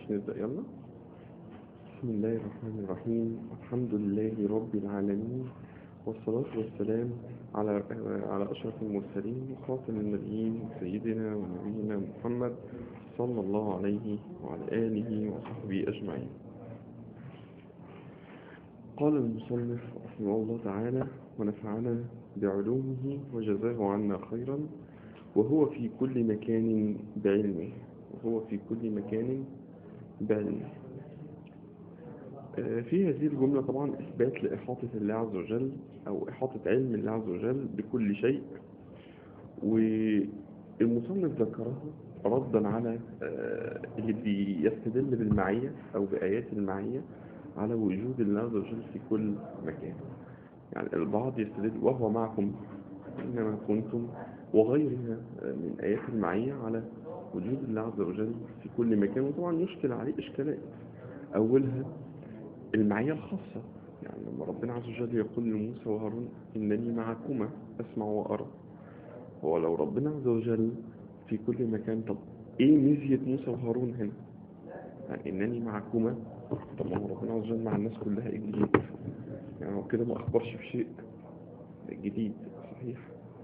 نبدأ يلا بسم الله الرحمن الرحيم الحمد لله رب العالمين والصلاة والسلام على على أشرف المرسلين وخاتم النبيين سيدنا ونبينا محمد صلى الله عليه وعلى آله وصحبه أجمعين قال المصنف رحمه الله تعالى ونفعنا بعلومه وجزاه عنا خيرا وهو في كل مكان بعلمه وهو في كل مكان بعلمه آه، في هذه الجملة طبعا إثبات لإحاطة الله عز وجل أو إحاطة علم الله عز وجل بكل شيء والمصنف ذكرها ردا على آه، اللي بيستدل بالمعية أو بآيات المعية على وجود الله عز وجل في كل مكان يعني البعض يستدل وهو معكم إنما كنتم وغيرها من آيات المعية على وجود الله عز وجل في كل مكان وطبعا يشكل عليه إشكالات أولها المعية الخاصة يعني لما ربنا عز وجل يقول لموسى وهارون إنني معكما أسمع وأرى هو لو ربنا عز وجل في كل مكان طب إيه ميزية موسى وهارون هنا يعني إنني معكما طب ما هو ربنا عز وجل مع الناس كلها إيه جديد يعني هو كده ما أخبرش بشيء جديد صحيح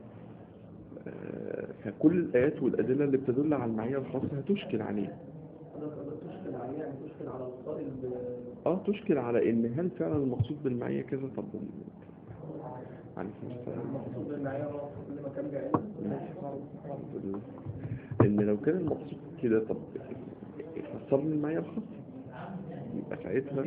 آه، فكل الآيات والأدلة اللي بتدل على المعية الخاصة هتشكل عليه تشكل عليه يعني تشكل على القائل ب- اه تشكل على ان هل فعلا المقصود بالمعية كذا طب عليكم السلام المقصود بالمعية هو في كل مكان بعلم الحمد لله. ان لو كان المقصود كده طب فسر لي المعية الخاصة يبقى ساعتها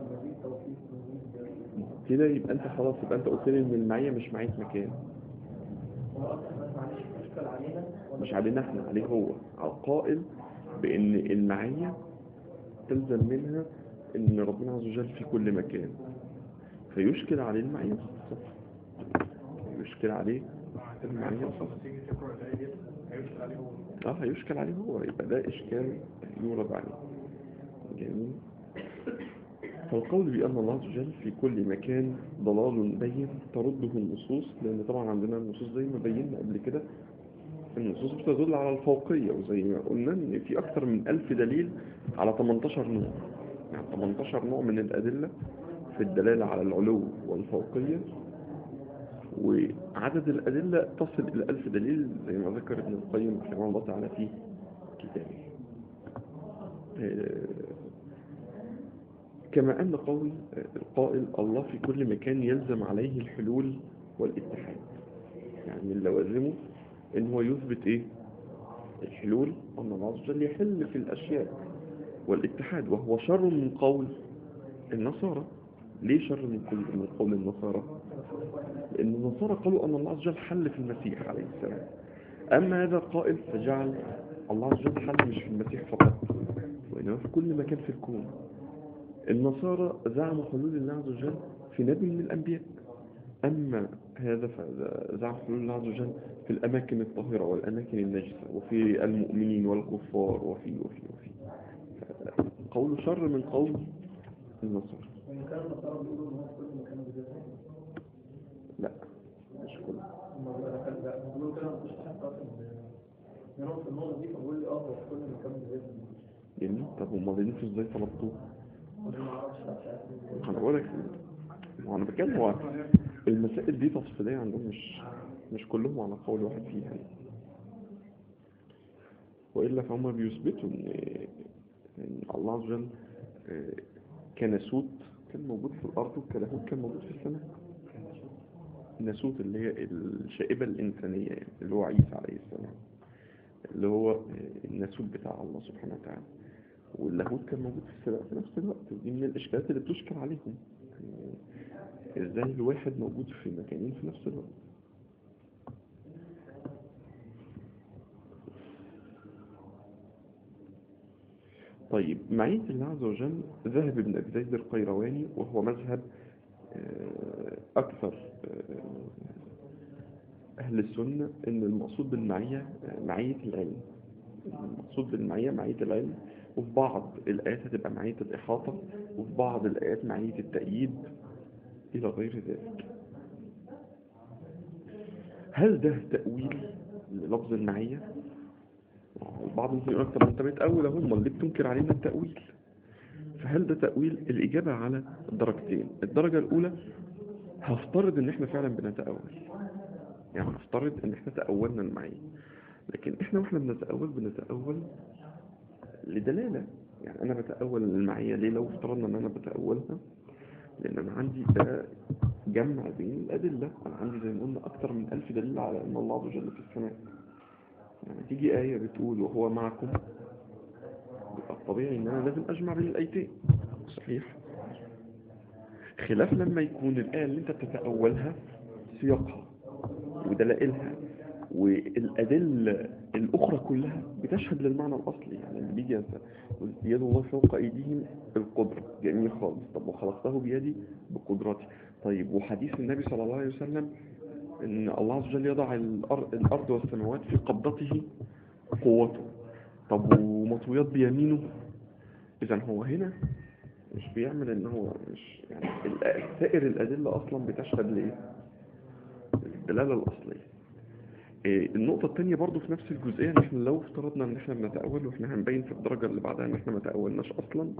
كده يبقى انت خلاص يبقى انت قلت لي ان المعية مش معية مكان هو أصلا بس معلش تشكل علينا ولا مش علينا احنا عليه هو على القائل بان المعية تلزم منها ان ربنا عز وجل في كل مكان فيشكل عليه المعية الخاصة يشكل عليه المعية الخاصة تيجي تقرأ الآية دي هيشكل عليه هو اه هيشكل عليه هو يبقى ده اشكال يورد عليه جميل فالقول بأن الله عز وجل في كل مكان ضلال بين ترده النصوص لأن طبعا عندنا النصوص زي ما بينا قبل كده النصوص بتدل على الفوقية وزي ما قلنا إن في أكثر من ألف دليل على 18 نوع يعني 18 نوع من الأدلة في الدلالة على العلو والفوقية وعدد الأدلة تصل إلى ألف دليل زي ما ذكر ابن القيم رحمه الله تعالى في كتابه آه، كما أن قول آه، القائل الله في كل مكان يلزم عليه الحلول والاتحاد يعني من لوازمه إن هو يثبت إيه الحلول أن الله عز وجل يحل في الأشياء والاتحاد وهو شر من قول النصارى ليه شر من قول من قول النصارى لأن النصارى قالوا أن الله عز وجل حل في المسيح عليه السلام أما هذا القائل فجعل الله عز وجل حل مش في المسيح فقط وإنما في كل مكان في الكون النصارى زعموا حلول الله عز وجل في نبي من الأنبياء أما هذا فزعم حلول الله عز وجل في الأماكن الطاهرة والأماكن النجسة وفي المؤمنين والكفار وفي وفي وفي قول شر من قول النصارى وإن كان النصارى بيقولوا إن هو في كل مكان بذاته لا مش كله هم بيقولوا كده لا بيقولوا كده مفيش حتى منهم في النقطة دي فبقول لي اه هو في كل مكان بذاته جميل طب هم انتوا ازاي طلبتوه أنا ما أعرفش لا مش عارف إزاي. انا بقول لك هو انا بتكلم هو المسائل دي تفصيليه عندهم مش مش كلهم على قول واحد فيها يعني. والا فهم بيثبتوا ان ان الله عز وجل آه، كناسوت كان موجود في الارض وكلاهوت كان موجود في السماء الناسوت اللي هي الشائبه الانسانيه يعني اللي هو عيسى عليه السلام اللي هو آه، الناسوت بتاع الله سبحانه وتعالى واللاهوت كان موجود في السماء في نفس الوقت ودي من الاشكالات اللي بتشكل عليهم يعني ازاي الواحد موجود في مكانين في نفس الوقت طيب معية الله عز وجل ذهب ابن أبي زيد القيرواني وهو مذهب آه، أكثر آه، أهل السنة إن المقصود بالمعية آه، معية العلم المقصود بالمعية معية العلم وفي بعض الآيات هتبقى معية الإحاطة وفي بعض الآيات معية التأييد إلى غير ذلك هل ده تأويل للفظ المعية البعض ممكن يقول لك طب ما انت بتأول اهو امال ليه بتنكر علينا التأويل فهل ده تأويل الإجابة على الدرجتين الدرجة الأولى هفترض ان احنا فعلا بنتأول يعني هفترض ان احنا تأولنا المعين لكن احنا واحنا بنتأول بنتأول لدلالة يعني انا بتأول المعية ليه لو افترضنا ان انا بتأولها لان انا عندي ده جمع بين الادلة انا عندي زي ما قلنا اكتر من الف دليل على ان الله عز وجل في السماء يعني تيجي آية بتقول وهو معكم يبقى الطبيعي ان انا لازم اجمع بين الايتين صحيح خلاف لما يكون الآية اللي انت بتتأولها سياقها ودلائلها والأدلة الأخرى كلها بتشهد للمعنى الأصلي يعني اللي بيجي ينسى يقول يد الله فوق أيديهم القدرة جميل خالص طب وخلقته بيدي بقدرتي طيب وحديث النبي صلى الله عليه وسلم إن الله عز وجل يضع الأرض, الأرض والسماوات في قبضته قوته طب ومطويات بيمينه إذا هو هنا مش بيعمل ان هو مش يعني ال- سائر الادله اصلا بتشهد لايه الدلاله الاصليه إيه، النقطة التانية برضو في نفس الجزئية ان احنا لو افترضنا ان احنا بنتأول واحنا هنبين في الدرجة اللي بعدها ان احنا ما تأولناش اصلا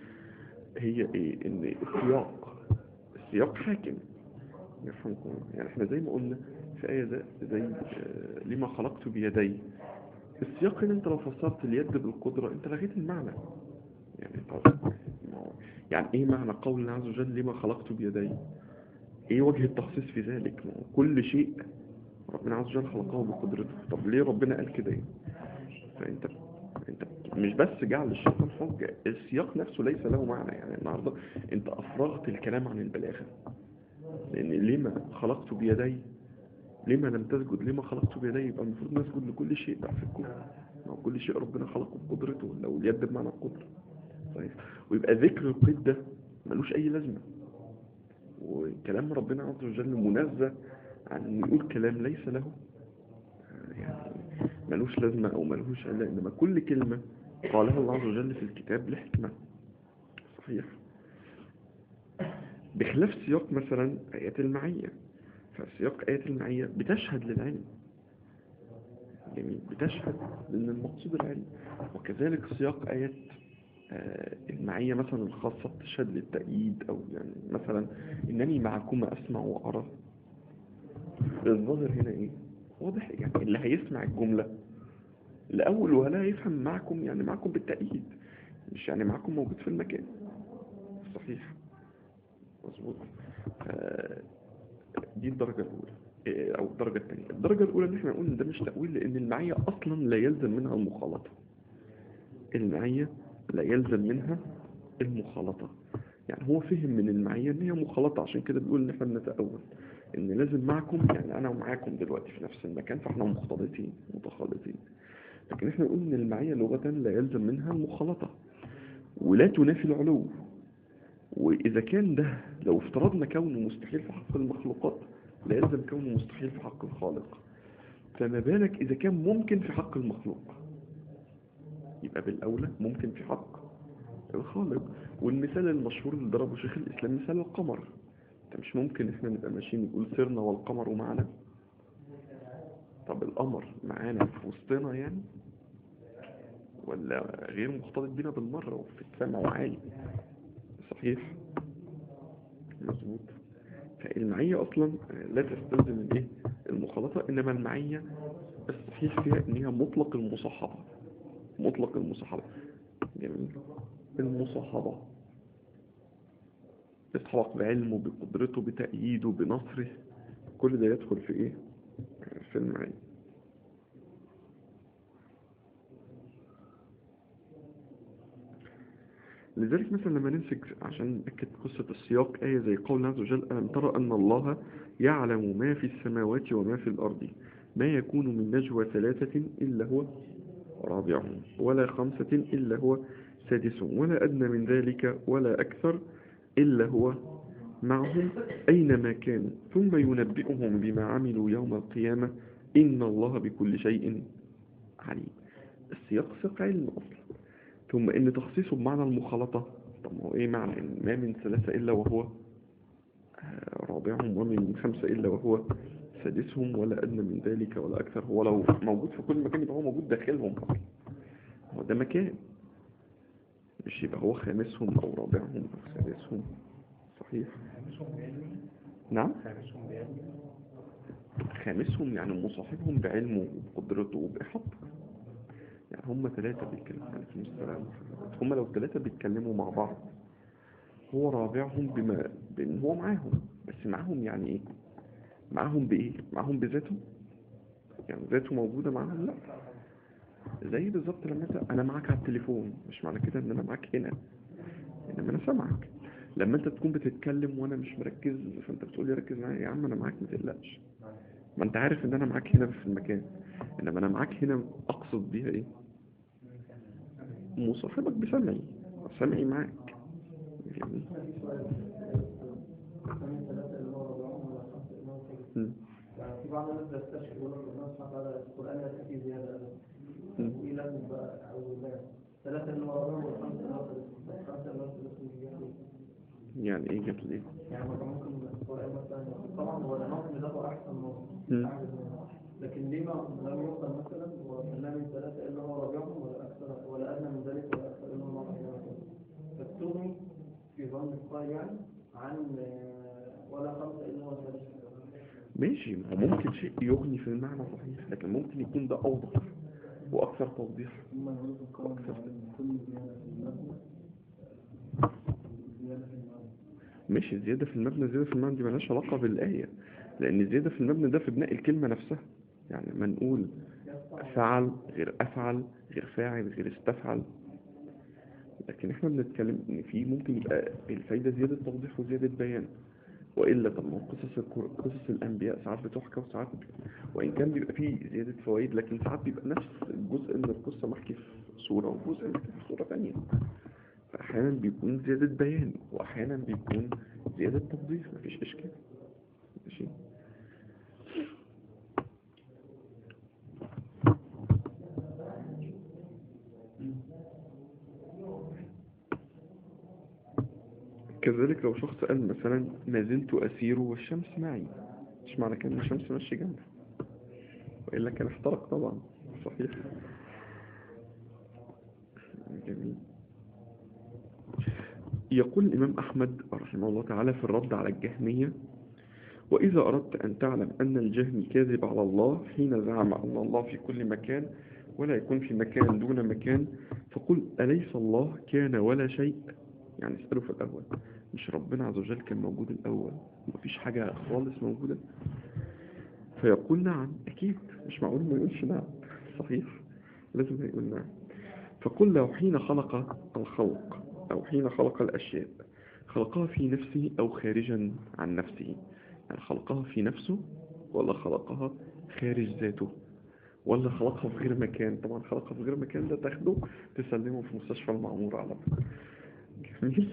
هي ايه ان السياق السياق حاكم يفهمكم يعني احنا زي ما قلنا في آية زي, زي آه، لما خلقت بيدي السياق هنا انت لو فسرت اليد بالقدرة انت لغيت المعنى يعني طب ما هو- يعني ايه معنى قول الله عز وجل لما خلقت بيدي ايه وجه التخصيص في ذلك ما هو كل شيء ربنا عز وجل خلقه بقدرته طب ليه ربنا قال كده يعني فانت انت مش بس جعل الشيطان حجة السياق نفسه ليس له معنى يعني النهارده انت افرغت الكلام عن البلاغة لان لما خلقت بيدي لما لم تسجد لما خلقت بيدي يبقى المفروض نسجد لكل شيء بقى في الكون ما هو كل شيء ربنا خلقه بقدرته لو اليد بمعنى القدرة طيب ويبقى ذكر القيد ده ملوش اي لازمة وكلام ربنا عز وجل منزه عن انه يقول كلام ليس له آه، يعني ملوش لازمة او ملوش علاقة انما كل كلمة قالها الله عز وجل في الكتاب لحكمة صحيح بخلاف سياق مثلا آيات المعية فسياق آيات المعية بتشهد للعلم جميل بتشهد لأن المقصود العلم وكذلك سياق آيات آه، المعية مثلا الخاصة بتشهد للتأييد أو يعني مثلا إنني معكما أسمع وأرى الظاهر هنا إيه واضح يعني اللي هيسمع الجملة الأول ولا يفهم معكم يعني معكم بالتأييد مش يعني معكم موجود في المكان صحيح مظبوط آه، دي الدرجة الأولى إيه، أو الدرجة الثانية الدرجة الأولى إن إحنا نقول إن ده مش تأويل لأن المعية أصلا لا يلزم منها المخالطة المعية لا يلزم منها المخالطة يعني هو فهم من المعية إن هي مخالطة عشان كده بيقول إن إحنا بنتأول إن لازم معكم يعني أنا ومعاكم دلوقتي في نفس المكان فإحنا مختلطين متخالطين لكن إحنا نقول إن المعية لغة لا يلزم منها المخالطة ولا تنافي العلو وإذا كان ده لو افترضنا كونه مستحيل في حق المخلوقات لا يلزم كونه مستحيل في حق الخالق فما بالك إذا كان ممكن في حق المخلوق يبقى بالأولى ممكن في حق الخالق والمثال المشهور اللي ضربه شيخ الإسلام مثال القمر انت مش ممكن احنا نبقى ماشيين نقول سرنا والقمر معنا طب القمر معانا في وسطنا يعني ولا غير مختلط بينا بالمرة وفي السماء وعالي صحيح مظبوط فالمعية أصلا لا تستلزم الايه المخالطة إنما المعية الصحيح فيها إن هي مطلق المصاحبة مطلق المصاحبة جميل المصاحبة يتحقق بعلمه بقدرته بتأييده بنصره كل ده يدخل في ايه في المعية لذلك مثلا لما نمسك عشان نأكد قصة السياق آية زي قول الله عز وجل ألم ترى أن الله يعلم ما في السماوات وما في الأرض ما يكون من نجوى ثلاثة إلا هو رابعهم ولا خمسة إلا هو سادسهم ولا أدنى من ذلك ولا أكثر إلا هو معهم أينما كانوا ثم ينبئهم بما عملوا يوم القيامة إن الله بكل شيء عليم السياق سياق علم أصلا ثم إن تخصيصه بمعنى المخالطة طب ما هو إيه معنى إن ما من ثلاثة إلا وهو آه، رابعهم ومن خمسة إلا وهو سادسهم ولا أدنى من ذلك ولا أكثر هو لو موجود في كل مكان يبقى هو موجود داخلهم أصلا هو ده مكان مش يبقى هو خامسهم أو رابعهم أو سادسهم صحيح نعم خامسهم يعني مصاحبهم بعلمه وبقدرته وبإحاطته يعني هم ثلاثة بيتكلموا عليكم السلام هم لو ثلاثة بيتكلموا مع بعض هو رابعهم بما بان هو معاهم بس معاهم يعني ايه معاهم بايه معاهم بذاته يعني ذاته موجودة معاهم لا زي بالظبط لما انت انا معاك على التليفون مش معنى كده ان انا معاك هنا انما انا سامعك لما انت تكون بتتكلم وانا مش مركز فانت بتقول لي ركز معايا يا عم انا معاك ما تقلقش ما انت عارف ان انا معاك هنا في المكان انما انا معاك هنا اقصد بيها ايه مصاحبك بسمعي سمعي معاك جميل مم. يعني في بعض الناس بيستشهد يقول لك الناس سبحانه وتعالى القرآن لا فيه زيادة أبدا مم. وإيه لازم بقى أعوذ بالله ثلاثة اللي هو رابعهم والخمسة اللي هو ثالثهم الخمسة اللي هو ثالثهم دي يعني يعني ايه جبت ايه يعني مثلا ممكن القرآن مثلا طبعا هو النظم ده أحسن نظم مم. أعجز منه. لكن ليه ما لم يقل مثلا وخلاه من ثلاثة إلا هو رابعهم ولا أكثر ولا أدنى من ذلك ولا أكثر إلا هو رابعهم فالتغني في ظن القائل يعني عن آه، ولا خمسة إلا هو ثالثهم ماشي ما هو ممكن شيء يغني في المعنى صحيح لكن ممكن يكون ده اوضح واكثر توضيح ثم يقول في القول عن كل زيادة في المبنى زيادة في المبنى ماشي زيادة في المبنى زيادة في المعنى دي مالهاش علاقة بالآية لأن زيادة في المبنى ده في بناء الكلمة نفسها يعني لما نقول فعل غير أفعل غير فاعل غير استفعل لكن احنا بنتكلم ان في ممكن يبقى الفايدة زيادة توضيح وزيادة بيان وإلا طب ما هو قصص الكر- قصص الأنبياء ساعات بتحكى وساعات وإن كان بيبقى فيه زيادة فوائد لكن ساعات بيبقى نفس الجزء من القصة محكي في صورة وجزء محكي في صورة تانية فأحيانا بيكون زيادة بيان وأحيانا بيكون زيادة توضيح مفيش إشكال ماشي كذلك لو شخص قال مثلا ما زلت أسير والشمس معي مش معنى كده ان الشمس ماشية جنبه وإلا كان احترق طبعا صحيح جميل يقول الإمام أحمد رحمه الله تعالى في الرد على الجهمية وإذا أردت أن تعلم أن الجهم كاذب على الله حين زعم أن الله في كل مكان ولا يكون في مكان دون مكان فقل أليس الله كان ولا شيء يعني اسأله في الأول مش ربنا عز وجل كان موجود الأول مفيش حاجة خالص موجودة فيقول نعم أكيد مش معقول ما يقولش نعم صحيح لازم يقول نعم فقل له حين خلق الخلق أو حين خلق الأشياء خلقها في نفسه أو خارجا عن نفسه يعني خلقها في نفسه ولا خلقها خارج ذاته ولا خلقها في غير مكان طبعا خلقها في غير مكان ده تاخده تسلمه في مستشفى المعمورة على طول جميل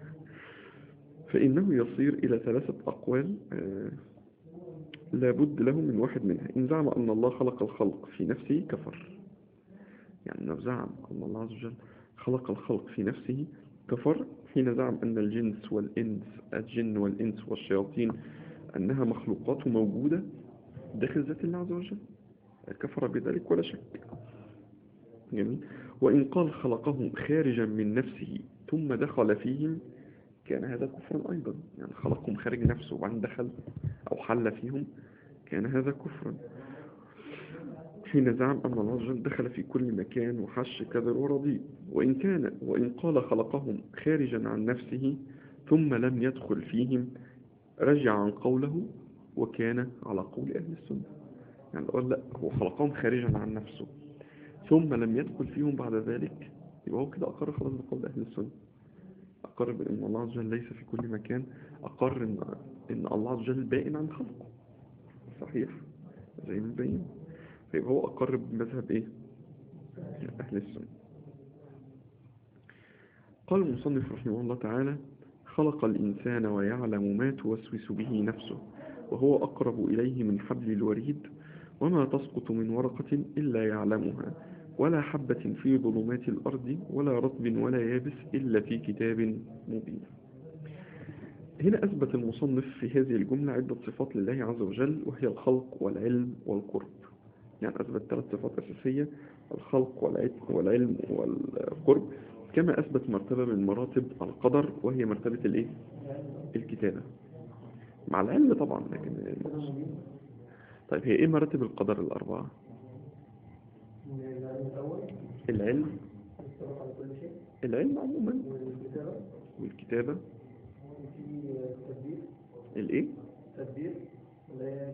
فإنه يصير إلى ثلاثة أقوال آه، لابد له من واحد منها إن زعم أن الله خلق الخلق في نفسه كفر يعني لو زعم أن الله عز وجل خلق الخلق في نفسه كفر حين زعم أن الجنس والإنس الجن والإنس والشياطين أنها مخلوقات موجودة داخل ذات الله عز وجل كفر بذلك ولا شك جميل وإن قال خلقهم خارجا من نفسه ثم دخل فيهم كان هذا كفرا أيضا يعني خلقهم خارج نفسه وبعدين دخل أو حل فيهم كان هذا كفرا حين زعم أن الله عز وجل دخل في كل مكان وحش كذا ورضي وإن كان وإن قال خلقهم خارجا عن نفسه ثم لم يدخل فيهم رجع عن قوله وكان على قول أهل السنة يعني قال لا هو خلقهم خارجا عن نفسه ثم لم يدخل فيهم بعد ذلك يبقى هو كده أقر خلاص بقول أهل السنة أقر بأن الله عز وجل ليس في كل مكان أقر إن, إن الله عز وجل بائن عن خلقه صحيح زي ما بين فيبقى هو أقر بمذهب إيه أهل السنة قال المصنف رحمه الله تعالى خلق الإنسان ويعلم ما توسوس به نفسه وهو أقرب إليه من حبل الوريد وما تسقط من ورقة إلا يعلمها ولا حبة في ظلمات الأرض ولا رطب ولا يابس إلا في كتاب مبين هنا أثبت المصنف في هذه الجملة عدة صفات لله عز وجل وهي الخلق والعلم والقرب يعني أثبت ثلاث صفات أساسية الخلق والعلم, والعلم والقرب كما أثبت مرتبة من مراتب القدر وهي مرتبة الإيه؟ الكتابة مع العلم طبعا لكن طيب هي إيه مراتب القدر الأربعة؟ الأول العلم السبق على كل شيء العلم عموما والكتابة والكتابة وفي التدبير الإيه؟ تدبير اللي هي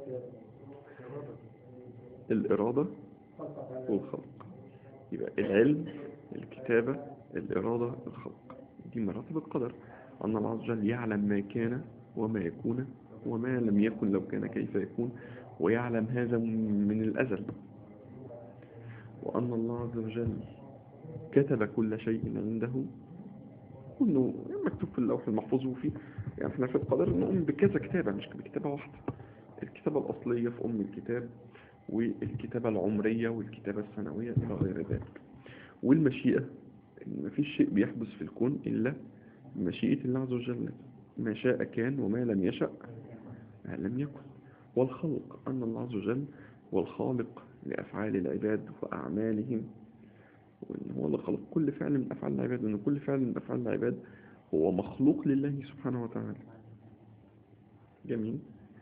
الإرادة خلق أفعال والخلق يبقى العلم الكتابة الإرادة الخلق دي مراتب القدر أن الله عز وجل يعلم ما كان وما يكون وما لم يكن لو كان كيف يكون ويعلم هذا من الأزل وأن الله عز وجل كتب كل شيء عنده كله مكتوب في اللوح المحفوظ وفيه يعني احنا في القدر نؤمن بكذا كتابة مش بكتابة واحدة الكتابة الأصلية في أم الكتاب والكتابة العمرية والكتابة السنوية إلى غير ذلك والمشيئة إن مفيش شيء بيحدث في الكون إلا بمشيئة الله عز وجل ما شاء كان وما لم يشأ ما لم يكن والخلق أن الله عز وجل هو الخالق لأفعال العباد وأعمالهم وإن هو اللي خلق كل فعل من أفعال العباد وإن كل فعل من أفعال العباد هو مخلوق لله سبحانه وتعالى جميل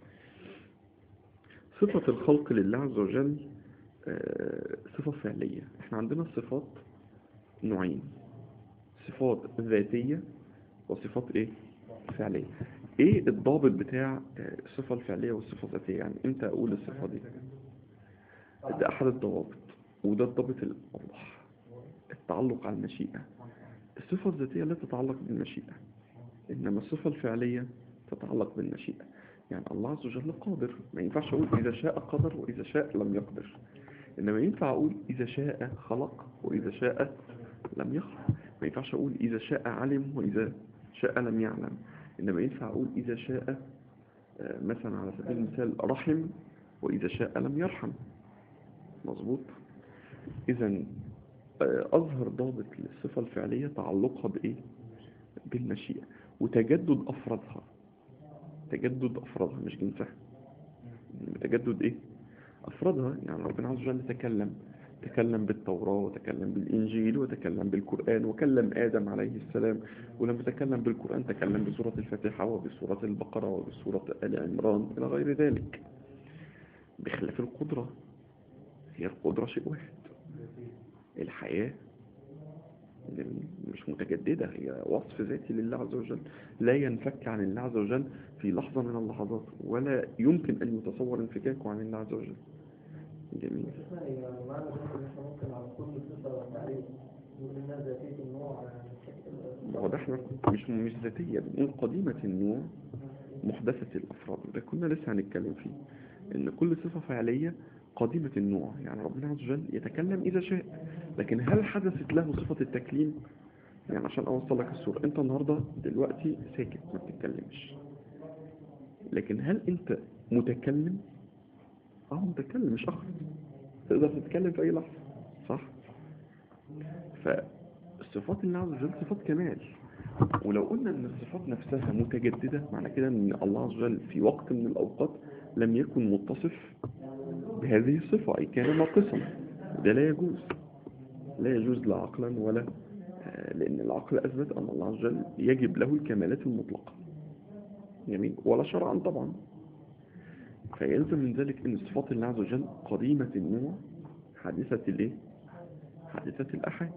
صفة الخلق لله عز وجل آه، صفة فعلية احنا عندنا الصفات نوعين صفات ذاتية وصفات ايه فعلية ايه الضابط بتاع آه، الصفة الفعلية والصفة الذاتية يعني امتى اقول الصفة دي ده احد الضوابط وده الضابط الاوضح التعلق على المشيئة الصفة الذاتية لا تتعلق بالمشيئة انما الصفة الفعلية تتعلق بالمشيئة يعني الله عز وجل قادر ما ينفعش اقول اذا شاء قدر واذا شاء لم يقدر انما ينفع اقول اذا شاء خلق واذا شاء لم يخلق ما ينفعش اقول اذا شاء علم واذا شاء لم يعلم انما ينفع اقول اذا شاء آه، مثلا على سبيل المثال رحم واذا شاء لم يرحم مظبوط اذا اظهر ضابط للصفة الفعلية تعلقها بايه بالمشيئة وتجدد افرادها تجدد افرادها مش جنسها تجدد ايه افرادها يعني ربنا عز وجل تكلم تكلم بالتوراة وتكلم بالإنجيل وتكلم بالقرآن وكلم آدم عليه السلام ولما تكلم بالقرآن تكلم بسورة الفاتحة وبسورة البقرة وبسورة آل عمران إلى غير ذلك بخلاف القدرة هي القدرة شيء واحد الحياة مش متجددة هي وصف ذاتي لله عز وجل لا ينفك عن الله عز وجل في لحظة من اللحظات ولا يمكن أن يتصور انفكاكه عن الله عز وجل جميل شفنا هي معنى ذلك ان احنا ممكن على كل صفة تعريف نقول انها ذاتية النوع ما هو ده احنا مش مش ذاتية بنقول قديمة النوع محدثة الأفراد ده كنا لسه هنتكلم فيه إن كل صفة فعلية قديمة النوع يعني ربنا عز وجل يتكلم إذا شاء لكن هل حدثت له صفة التكليم يعني عشان أوصل لك الصورة أنت النهاردة دلوقتي ساكت ما بتتكلمش لكن هل أنت متكلم اه متكلم مش أخر تقدر تتكلم في أي لحظة صح فالصفات الله عز وجل صفات كمال ولو قلنا ان الصفات نفسها متجددة معنى كده ان الله عز وجل في وقت من الاوقات لم يكن متصف بهذه الصفة اي كان ناقصا ده لا يجوز لا يجوز لا عقلا ولا آه، لان العقل اثبت ان الله عز وجل يجب له الكمالات المطلقة جميل ولا شرعا طبعا فيلزم من ذلك ان صفات الله عز وجل قديمة النوع حادثة الايه حادثة الاحاد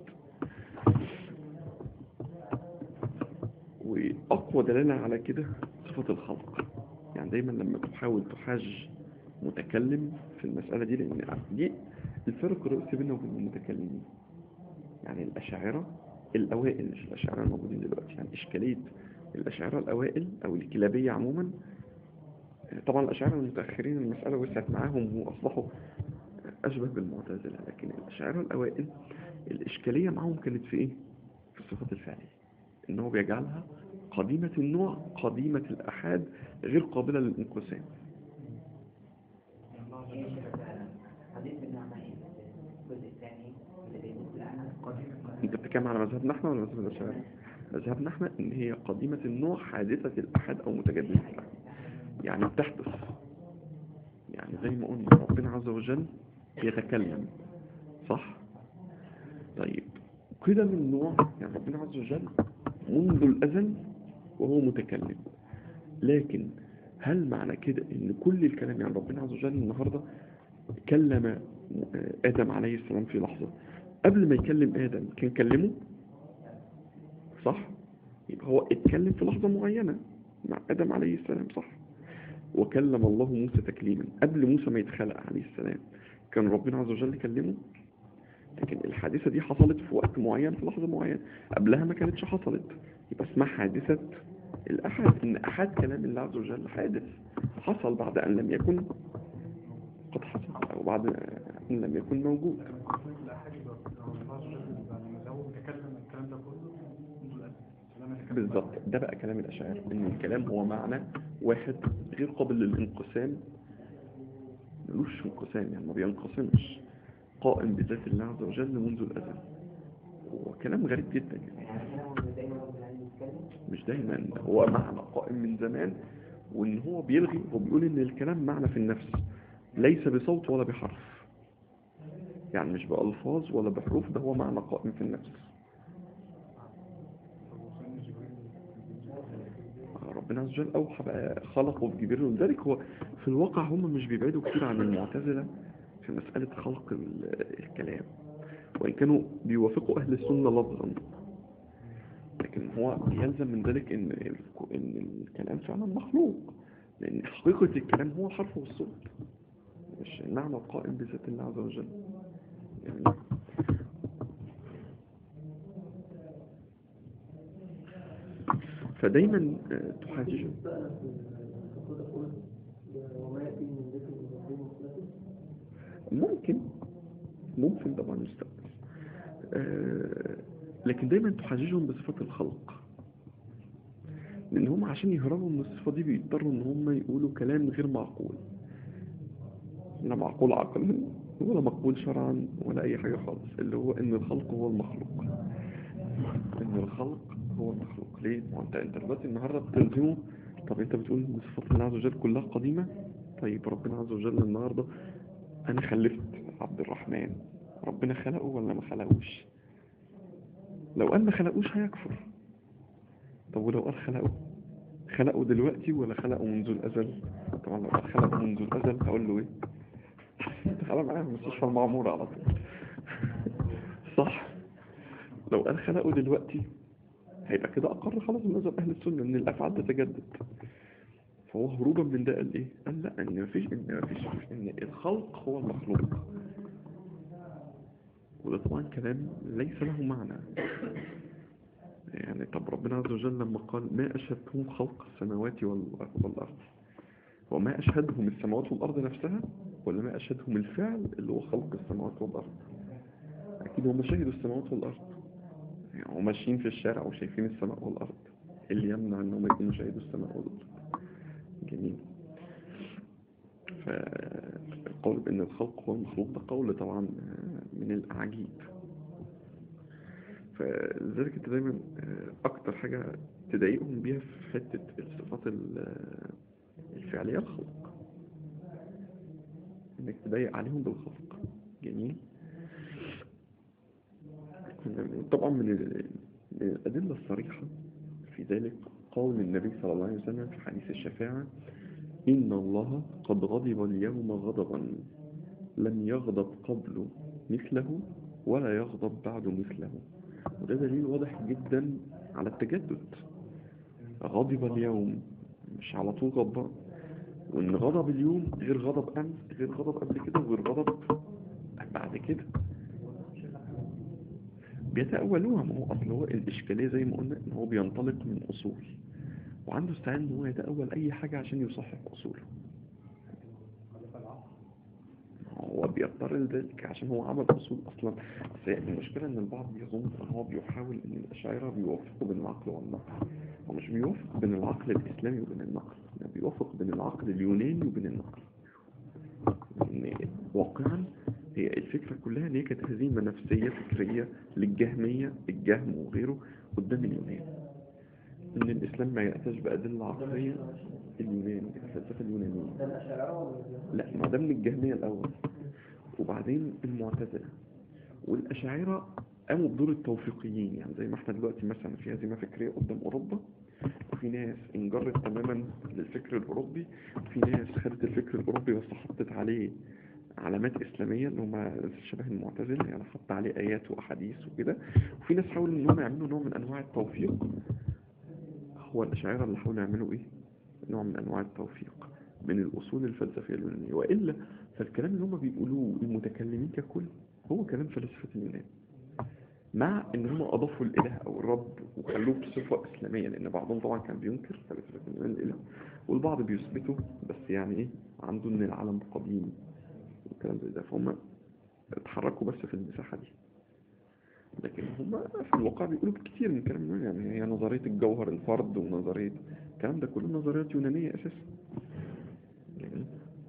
وأقوى دلالة على كده صفة الخلق يعني دايما لما تحاول تحاج متكلم في المسألة دي لأن دي الفرق الرئيسي بيننا وبين المتكلمين يعني الأشاعرة الأوائل مش الأشاعرة الموجودين دلوقتي يعني إشكالية الأشاعرة الأوائل أو الكلابية عموما طبعا الأشاعرة المتأخرين المسألة وسعت معاهم وأصبحوا أشبه بالمعتزلة لكن الأشاعرة الأوائل الإشكالية معاهم كانت في إيه؟ في الصفات الفعلية إنه بيجعلها قديمة النوع قديمة الأحاد غير قابلة للانقسام حديث النعمة الجزء الثاني اللي بيقول أنا قدير أنت بتتكلم على مذهبنا احنا ولا مذهب الأشاعرة؟ مذهبنا احنا ان هي قديمة النوع حادثة الأحد أو متجددة الأحد يعني بتحدث يعني زي ما قلنا ربنا عز وجل يتكلم صح طيب كده من نوع يعني ربنا عز وجل منذ الأزل وهو متكلم لكن هل معنى كده ان كل الكلام يعني ربنا عز وجل النهاردة كلم آدم عليه السلام في لحظة قبل ما يكلم آدم كان كلمه صح يبقى هو اتكلم في لحظة معينة مع آدم عليه السلام صح وكلم الله موسى تكليما قبل موسى ما يتخلق عليه السلام كان ربنا عز وجل كلمه لكن الحادثة دي حصلت في وقت معين في لحظة معينة قبلها ما كانتش حصلت يبقى اسمها حادثة الأحد إن أحد كلام الله عز وجل حادث حصل بعد أن لم يكن قد حصل أو بعد أن لم يكن موجود بالظبط ده بقى كلام الأشاعرة إن الكلام هو معنى واحد غير قابل للانقسام ملوش انقسام يعني ما بينقسمش قائم بذات الله عز وجل منذ الأزل وكلام غريب جدا يعني مش دايما هو معنى قائم من زمان وان هو بيلغي هو بيقول ان الكلام معنى في النفس ليس بصوت ولا بحرف يعني مش بألفاظ ولا بحروف ده هو معنى قائم في النفس ربنا عز وجل أوحى بقى خلقه بجبريل ولذلك هو في الواقع هم مش بيبعدوا كتير عن المعتزلة في مسألة خلق الكلام وإن كانوا بيوافقوا أهل السنة لفظا لكن هو يلزم من ذلك إن, إن الكلام فعلا مخلوق لأن حقيقة الكلام هو الحرف والصوت مش المعنى القائم بذات الله عز وجل يعني فدايما تحاجج ممكن ممكن طبعا يستقبل آه لكن دايما تحججهم بصفة الخلق لان هم عشان يهربوا من الصفة دي بيضطروا ان هم يقولوا كلام غير معقول لا معقول عقلا ولا مقبول شرعا ولا اي حاجة خالص اللي هو ان الخلق هو المخلوق ان الخلق هو المخلوق ليه؟ ما انت انت دلوقتي النهارده بتلزمه طب انت بتقول ان صفات الله عز وجل كلها قديمة طيب ربنا عز وجل النهارده انا خلفت عبد الرحمن ربنا خلقه ولا ما خلقوش لو قال ما خلقوش هيكفر طب ولو قال خلقه خلقه دلوقتي ولا خلقه منذ الازل طبعا لو قال خلقه منذ الازل هقول له ايه تعالى معايا في مستشفى المعمورة على طول صح لو قال خلقه دلوقتي هيبقى كده اقر خلاص مذهب اهل السنه ان الافعال تتجدد فهو هروبا من ده قال ايه قال لا ان مفيش ان مفيش ان الخلق هو المخلوق وده طبعا كلام ليس له معنى يعني طب ربنا عز وجل لما قال ما أشهدتهم خلق السماوات والأرض وما أشهدهم السماوات والأرض نفسها ولا ما أشهدهم الفعل اللي هو خلق السماوات والأرض أكيد هم شهدوا السماوات والأرض يعني هم ماشيين في الشارع وشايفين السماء والأرض اللي يمنع أنهم يكونوا شهدوا السماء والأرض جميل فالقول بأن الخلق هو المخلوق ده قول طبعا من الأعجيب فلذلك انت دايما اكتر حاجة تضايقهم بيها في حتة الصفات الفعلية الخلق انك تضايق عليهم بالخلق جميل طبعا من الأدلة الصريحة في ذلك قول النبي صلى الله عليه وسلم في حديث الشفاعة إن الله قد غضب اليوم غضبا لم يغضب قبل مثله ولا يغضب بعد مثله وده دليل واضح جدا على التجدد غضب اليوم مش على طول غضبان وان غضب اليوم غير غضب امس غير غضب قبل كده وغير غضب بعد كده بيتأولوها ما هو اصل هو الاشكالية زي ما قلنا ان هو بينطلق من اصول وعنده استعداد ان هو يتأول اي حاجة عشان يصحح اصوله هو بيضطر لذلك عشان هو عمل اصول اصلا بس المشكله ان البعض بيظن ان هو بيحاول ان الاشاعره بيوفقوا بين العقل والنقل هو مش بيوفق بين العقل الاسلامي وبين النقل يعني بيوفق بين العقل اليوناني وبين النقل ان واقعا هي الفكره الفكرة كلها ان هي كانت هزيمة نفسية فكرية للجهمية الجهم وغيره قدام اليونان ان الاسلام ما يأتاش بأدلة عقلية اليونان الفلسفة اليونانية ده الأشاعرة ولا الجهمية؟ لا ما ده من الجهمية الأول وبعدين المعتزلة والأشاعرة قاموا بدور التوفيقيين يعني زي ما احنا دلوقتي مثلا في هزيمة فكرية قدام أوروبا وفي ناس انجرت تماما للفكر الأوروبي وفي ناس خدت الفكر الأوروبي بس حطت عليه علامات إسلامية اللي هم شبه المعتزلة يعني حط عليه آيات وأحاديث وكده وفي ناس حاولوا إن هم يعملوا نوع من أنواع التوفيق هو الأشاعرة اللي حاولوا يعملوا إيه؟ نوع من أنواع التوفيق من الأصول الفلسفية اليونانية وإلا فالكلام اللي هم بيقولوه المتكلمين ككل هو كلام فلسفة اليونان مع ان هم اضافوا الاله او الرب وخلوه بصفة اسلامية لان بعضهم طبعا كان بينكر فلسفة اليونان الاله والبعض بيثبته بس يعني ايه عنده ان العالم قديم وكلام زي ده فهم اتحركوا بس في المساحة دي لكن هم في الواقع بيقولوا كتير من كلام اليونان يعني هي نظرية الجوهر الفرد ونظرية الكلام ده كله نظريات يونانية اساسا جميل.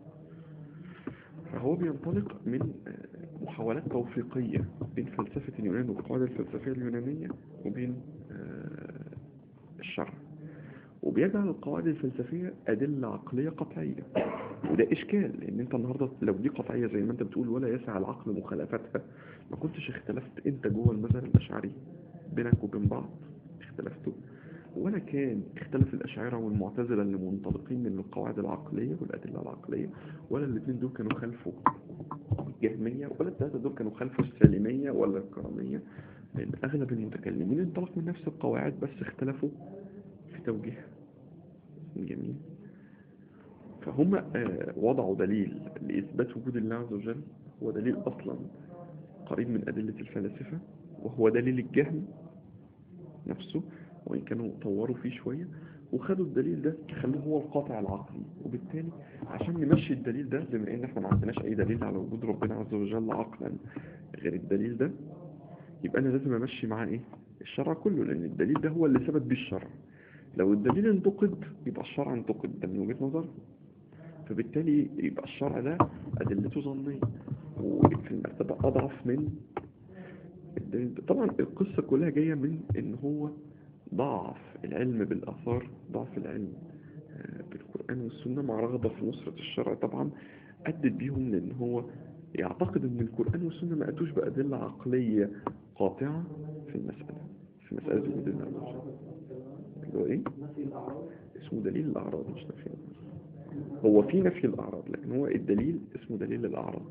فهو بينطلق من آه، محاولات توفيقية بين فلسفة اليونان والقواعد الفلسفية اليونانية وبين آه، الشرع وبيجعل القواعد الفلسفية أدلة عقلية قطعية وده إشكال لأن أنت النهاردة لو دي قطعية زي ما أنت بتقول ولا يسع العقل مخالفتها ما كنتش اختلفت أنت جوه المذهب الأشعري بينك وبين بعض اختلفتوا ولا كان اختلف الأشاعرة والمعتزلة اللي منطلقين من القواعد العقلية والأدلة العقلية ولا الاثنين دول كانوا خلفوا الجهمية ولا الثلاثة دول كانوا خلفوا السالمية ولا الكرامية لأن أغلب المتكلمين انطلق من نفس القواعد بس اختلفوا في توجيهها جميل فهم آه، وضعوا دليل لإثبات وجود الله عز وجل هو دليل أصلا قريب من أدلة الفلاسفة وهو دليل الجهم نفسه وإن كانوا طوروا فيه شوية وخدوا الدليل ده خلوه هو القاطع العقلي وبالتالي عشان نمشي الدليل ده بما ان احنا ما عندناش اي دليل على وجود ربنا عز وجل عقلا غير الدليل ده يبقى انا لازم امشي معاه ايه الشرع كله لان الدليل ده هو اللي ثبت بيه الشرع لو الدليل انتقد يبقى الشرع انتقد ده من وجهة نظر فبالتالي يبقى الشرع ده ادلته ظنيه وفي المرتبة اضعف من الدليل ده. طبعا القصة كلها جاية من ان هو ضعف العلم بالآثار ضعف العلم آه، بالقرآن والسنة مع رغبة في نصرة الشرع طبعا أدت بيهم لأن هو يعتقد أن القرآن والسنة ما أتوش بأدلة عقلية قاطعة في المسألة في مسألة وجود الله عز وجل اللي هو إيه؟ نفي الأعراض اسمه دليل الأعراض مش نفي الأعراض. هو في نفي الأعراض لكن هو الدليل اسمه دليل الأعراض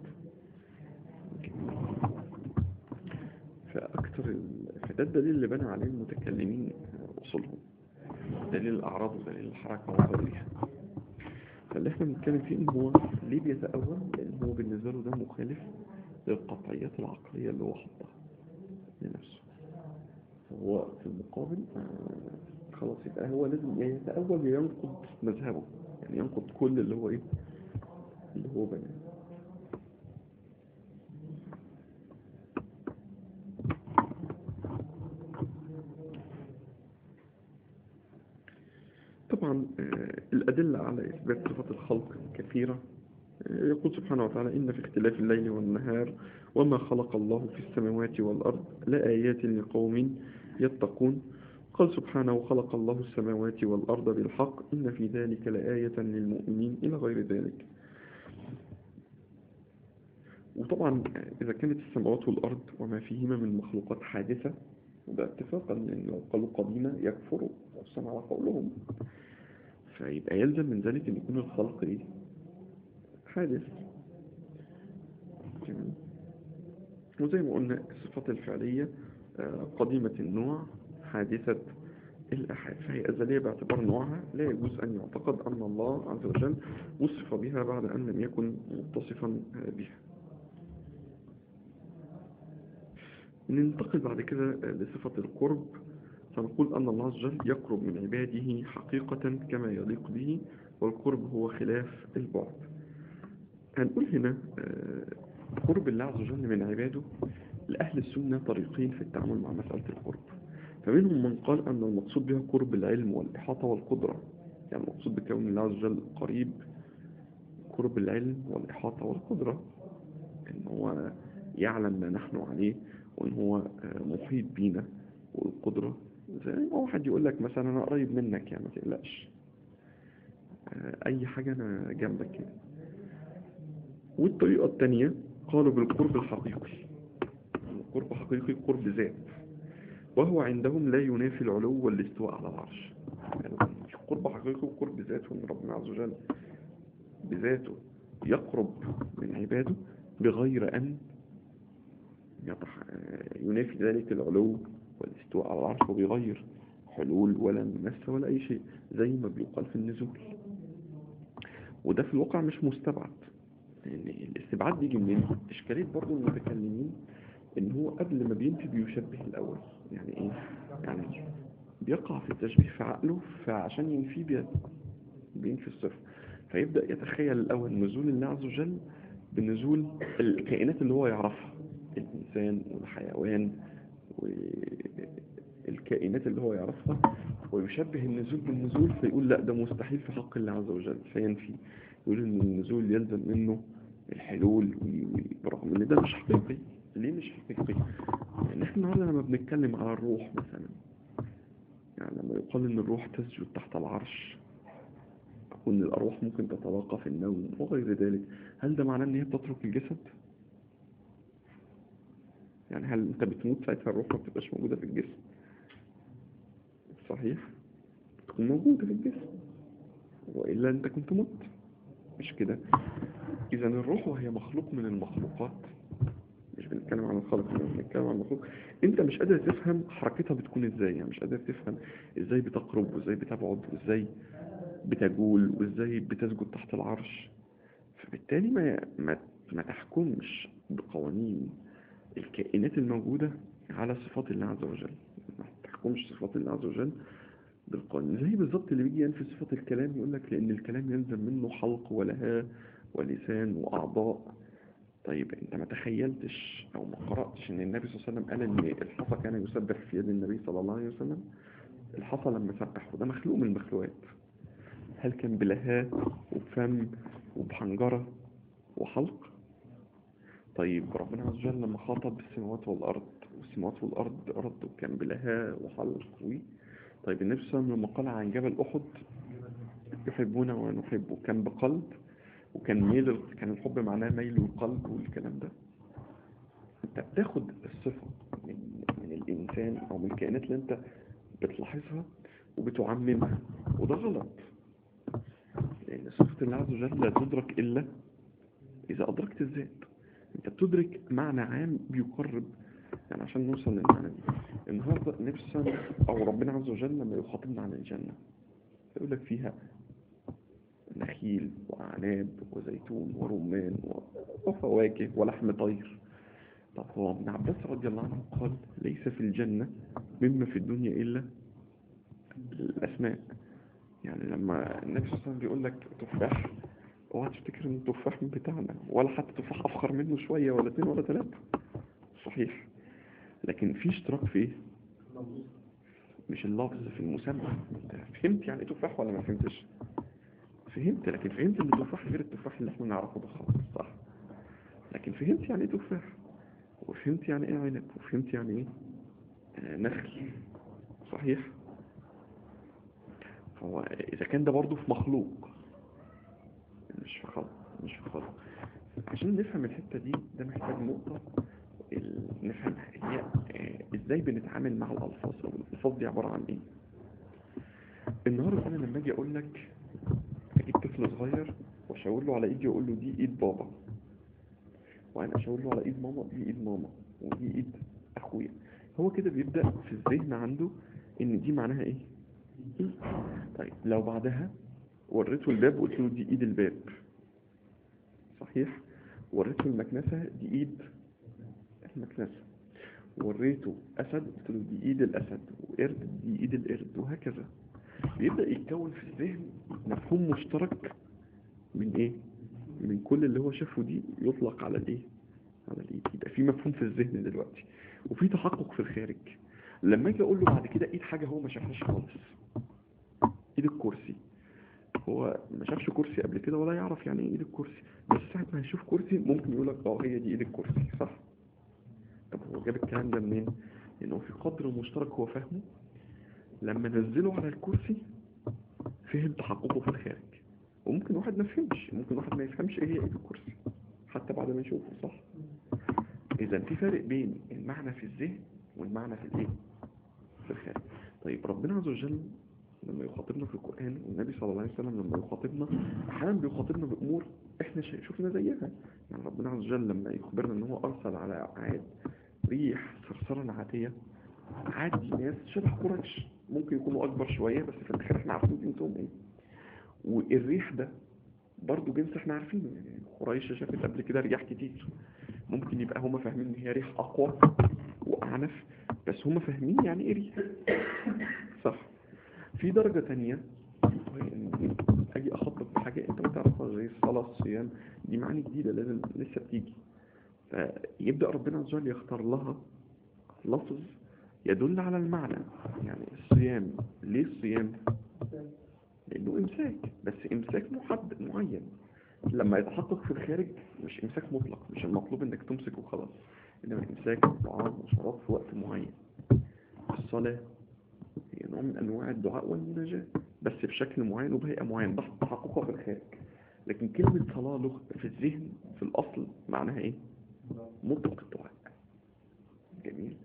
فأكثر ال... فده الدليل اللي بنى عليه المتكلمين أصولهم دليل الأعراض ودليل الحركة وغيرها فاللي احنا بنتكلم فيه ان هو ليه بيتأول لأن هو بالنسبة له ده مخالف للقطعيات العقلية اللي هو حطها لنفسه فهو في المقابل آه، خلاص يبقى هو لازم يا يتأول يا ينقض مذهبه يعني ينقض كل اللي هو ايه اللي هو بناه طبعا آه، الأدلة على إثبات صفات الخلق كثيرة آه، يقول سبحانه وتعالى إن في اختلاف الليل والنهار وما خلق الله في السماوات والأرض لآيات لقوم يتقون قال سبحانه خلق الله السماوات والأرض بالحق إن في ذلك لآية للمؤمنين إلى غير ذلك وطبعا آه، إذا كانت السماوات والأرض وما فيهما من مخلوقات حادثة وده اتفاقا لأن لو قالوا قديمة يكفروا خصوصا على قولهم فيبقى يلزم من ذلك أن يكون الخلق إيه؟ حادث جميل. وزي ما قلنا الصفات الفعلية آه، قديمة النوع حادثة الأحاد فهي أزلية باعتبار نوعها لا يجوز أن يعتقد أن الله عز وجل وصف بها بعد أن لم يكن متصفا آه، بها ننتقل بعد كده آه، لصفة القرب فنقول أن الله عز وجل يقرب من عباده حقيقة كما يليق به والقرب هو خلاف البعد هنقول هنا آه، قرب الله عز وجل من عباده لأهل السنة طريقين في التعامل مع مسألة القرب فمنهم من قال أن المقصود بها قرب العلم والإحاطة والقدرة يعني المقصود بكون الله عز وجل قريب قرب العلم والإحاطة والقدرة إن هو يعلم ما نحن عليه وان هو آه، محيط بينا والقدرة زي ما واحد يقول لك مثلا انا قريب منك يعني ما تقلقش آه، اي حاجة انا جنبك كده والطريقة التانية قالوا بالقرب الحقيقي القرب حقيقي قرب ذات وهو عندهم لا ينافي العلو والاستواء على العرش يعني قرب حقيقي وقرب ذات وان ربنا عز وجل بذاته يقرب من عباده بغير أن يتح... ينافي ذلك العلو والاستواء على العرش وبغير حلول ولا ممس ولا أي شيء زي ما بيقال في النزول وده في الواقع مش مستبعد لأن الاستبعاد بيجي منين؟ إشكالية برضو المتكلمين إن هو قبل ما بينفي بيشبه الأول يعني إيه؟ يعني بيقع في التشبيه في عقله فعشان ينفيه بي- بينفي الصفر فيبدأ يتخيل الأول نزول الله عز وجل بنزول الكائنات اللي هو يعرفها الإنسان والحيوان والكائنات اللي هو يعرفها ويشبه النزول بالنزول فيقول لا ده مستحيل في حق الله عز وجل فينفي يقول ان النزول يلزم منه الحلول وي- وي- برغم ان ده مش حقيقي ليه مش حقيقي؟ يعني احنا النهارده لما بنتكلم على الروح مثلا يعني لما يقال ان الروح تسجد تحت العرش وان الارواح ممكن تتلاقى في النوم وغير ذلك هل ده معناه ان هي بتترك الجسد يعني هل انت بتموت ساعتها الروح ما بتبقاش موجودة في الجسم صحيح تكون موجودة في الجسم وإلا انت كنت مت مش كده اذا الروح وهي مخلوق من المخلوقات مش بنتكلم عن الخلق احنا بنتكلم عن المخلوق انت مش قادر تفهم حركتها بتكون ازاي يعني مش قادر تفهم ازاي بتقرب وازاي بتبعد وازاي بتجول وازاي بتسجد تحت العرش فبالتالي ما ما ما تحكمش بقوانين الكائنات الموجودة على صفات الله عز وجل ما تحكمش صفات الله عز وجل بالقوانين زي بالظبط اللي بيجي ينفي صفة الكلام يقول لك لأن الكلام يلزم منه حلق ولهاء ولسان وأعضاء طيب انت ما تخيلتش او ما قرأتش ان النبي صلى الله عليه وسلم قال ان الحصى كان يسبح في يد النبي صلى الله عليه وسلم الحصى لما سبح وده مخلوق من المخلوقات هل كان بلهاء وبفم وبحنجرة وحلق طيب ربنا عز وجل لما خاطب السماوات والأرض والسماوات والأرض رد كان بلهاء وحلق وي طيب النبي صلى الله عليه وسلم لما قال عن جبل أحد يحبونه ونحبه كان بقلب وكان ميل كان الحب معناه ميل القلب والكلام ده انت بتاخد الصفة من, من الإنسان أو من الكائنات اللي انت بتلاحظها وبتعممها وده غلط لأن صفة الله عز وجل لا تدرك إلا إذا أدركت الذات أنت بتدرك معنى عام بيقرب يعني عشان نوصل للمعنى دي النهاردة النبي صلى الله عليه وسلم أو ربنا عز وجل لما يخاطبنا عن الجنة يقول لك فيها نخيل وأعناب وزيتون ورمان و- وفواكه ولحم طير طب هو ابن عباس رضي الله عنه قال ليس في الجنة مما في الدنيا إلا الأسماء يعني لما النبي صلى الله عليه وسلم بيقول لك تفاح اوعى تفتكر ان التفاح بتاعنا ولا حتى تفاح افخر منه شوية ولا اتنين ولا تلاتة صحيح لكن في اشتراك في ايه مش اللفظ في المسمى انت فهمت يعني ايه تفاح ولا ما فهمتش فهمت لكن فهمت ان التفاح غير التفاح اللي احنا نعرفه ده خالص صح لكن فهمت يعني ايه تفاح وفهمت يعني ايه عنب وفهمت يعني ايه آه، نخل صحيح هو إذا كان ده برضه في مخلوق مش في خلق مش في خلق عشان نفهم الحتة دي ده محتاج نقطة ال- نفهمها هي آه، ازاي بنتعامل مع الألفاظ أو الألفاظ دي عبارة عن ايه النهاردة أنا لما أجي أقول لك أجيب طفل صغير وأشاور له على إيدي وأقول له دي إيد بابا وأنا أشاور له على إيد ماما دي إيد ماما ودي إيد أخويا هو كده بيبدأ في الذهن عنده إن دي معناها إيه إيه؟ طيب لو بعدها وريته الباب وقلت له دي ايد الباب صحيح وريته المكنسة دي ايد المكنسة وريته اسد قلت له دي ايد الاسد وقرد دي ايد القرد وهكذا بيبدأ يتكون في الذهن مفهوم مشترك من ايه من كل اللي هو شافه دي يطلق على الايه على الايد يبقى في مفهوم في الذهن دلوقتي وفي تحقق في الخارج لما اجي اقول له بعد كده ايد حاجة هو ما شافهاش خالص ايد الكرسي هو ما شافش كرسي قبل كده ولا يعرف يعني ايه ايد الكرسي بس ساعة ما هيشوف كرسي ممكن يقول لك اه هي دي ايد الكرسي صح طب هو جاب الكلام ده منين لانه في قدر مشترك هو فاهمه لما نزله على الكرسي فهم تحققه في الخارج وممكن واحد ما يفهمش ممكن واحد ما يفهمش ايه هي ايه الكرسي حتى بعد ما يشوفه صح اذا في فرق بين المعنى في الذهن والمعنى في الايه في الخارج طيب ربنا عز وجل لما يخاطبنا في القرآن والنبي صلى الله عليه وسلم لما يخاطبنا احيانا بيخاطبنا بامور احنا شا- شفنا زيها يعني ربنا عز وجل لما يخبرنا ان هو ارسل على عاد ريح صرصرا عاتيه عاد دي ناس شبه قريش ممكن يكونوا اكبر شويه بس في الاخر احنا عارفين جنسهم ايه والريح ده برضه جنس احنا عارفينه يعني قريش شافت قبل كده رياح كتير ممكن يبقى هما فاهمين ان هي ريح اقوى واعنف بس هما فاهمين يعني ايه ريح صح في درجة تانية وهي إن اجي اخطط بحاجة انت ما تعرفها زي الصلاة الصيام دي معاني جديدة لازم لسه بتيجي فيبدأ ربنا عز وجل يختار لها لفظ يدل على المعنى يعني الصيام ليه الصيام لانه امساك بس امساك محدد معين لما يتحقق في الخارج مش امساك مطلق مش المطلوب انك تمسك وخلاص انما امساك طعام وشراب في وقت معين الصلاة هي نوع من انواع الدعاء والمناجاة بس بشكل معين وبهيئة معين ده تحققها في الخارج لكن كلمة صلاة لغة في الذهن في الاصل معناها ايه مطلق الدعاء جميل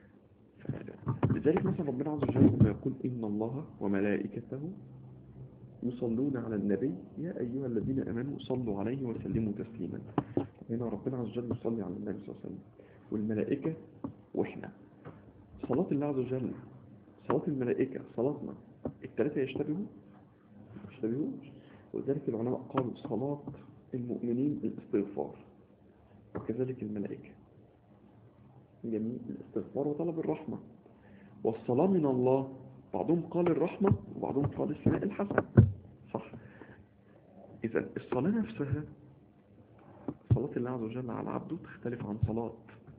ف- لذلك مثلا ربنا عز وجل لما يقول إن الله وملائكته يصلون على النبي يا أيها الذين أمنوا صلوا عليه وسلموا تسليما هنا ربنا عز وجل يصلي على النبي صلى الله عليه وسلم والملائكة وإحنا صلاة الله عز وجل صلاة الملائكة صلاتنا الثلاثة يشتبهوا يشتبهوا ولذلك العلماء قالوا صلاة المؤمنين الاستغفار وكذلك الملائكة جميل الاستغفار وطلب الرحمة والصلاة من الله بعضهم قال الرحمة وبعضهم قال الثناء الحسن صح إذا الصلاة نفسها صلاة الله عز وجل على عبده تختلف عن صلاة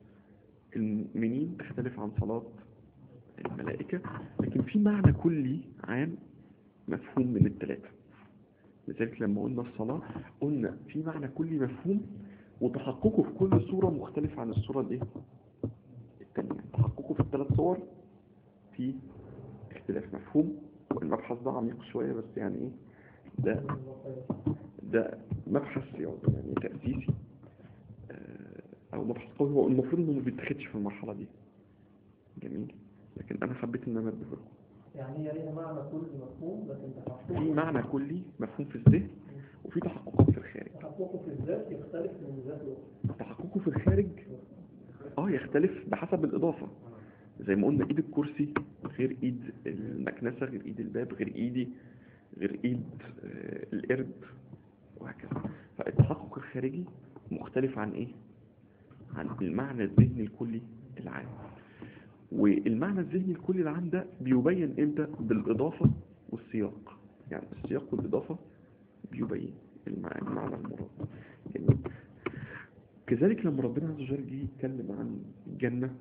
المؤمنين تختلف عن صلاة الملائكة لكن في معنى كلي عام مفهوم من الثلاثة لذلك لما قلنا الصلاة قلنا في معنى كلي مفهوم وتحققه في كل صورة مختلف عن الصورة الايه التانية تحققه في الثلاث صور في اختلاف مفهوم والمبحث ده عميق شوية بس يعني ايه ده ده مبحث يعني تأسيسي آه، او مبحث قوي هو المفروض انه ما بيتاخدش في المرحلة دي جميل لكن انا حبيت ان انا اديه لكم. يعني هي ليها معنى كل مفهوم لكن في تحققه معنى كلي مفهوم في الذهن وفي تحققات في الخارج تحققه في الذات يختلف من ذات الأخرى تحققه في الخارج اه يختلف بحسب الإضافة زي ما قلنا ايد الكرسي غير ايد المكنسة غير ايد الباب غير ايدي غير ايد آه، القرد وهكذا فالتحقق الخارجي مختلف عن ايه عن المعنى الذهني الكلي العام والمعنى الذهني الكلي العام ده بيبين امتى بالإضافة والسياق يعني السياق والإضافة بيبين المع- المعنى المراد جميل كذلك لما ربنا عز وجل جه يتكلم عن الجنة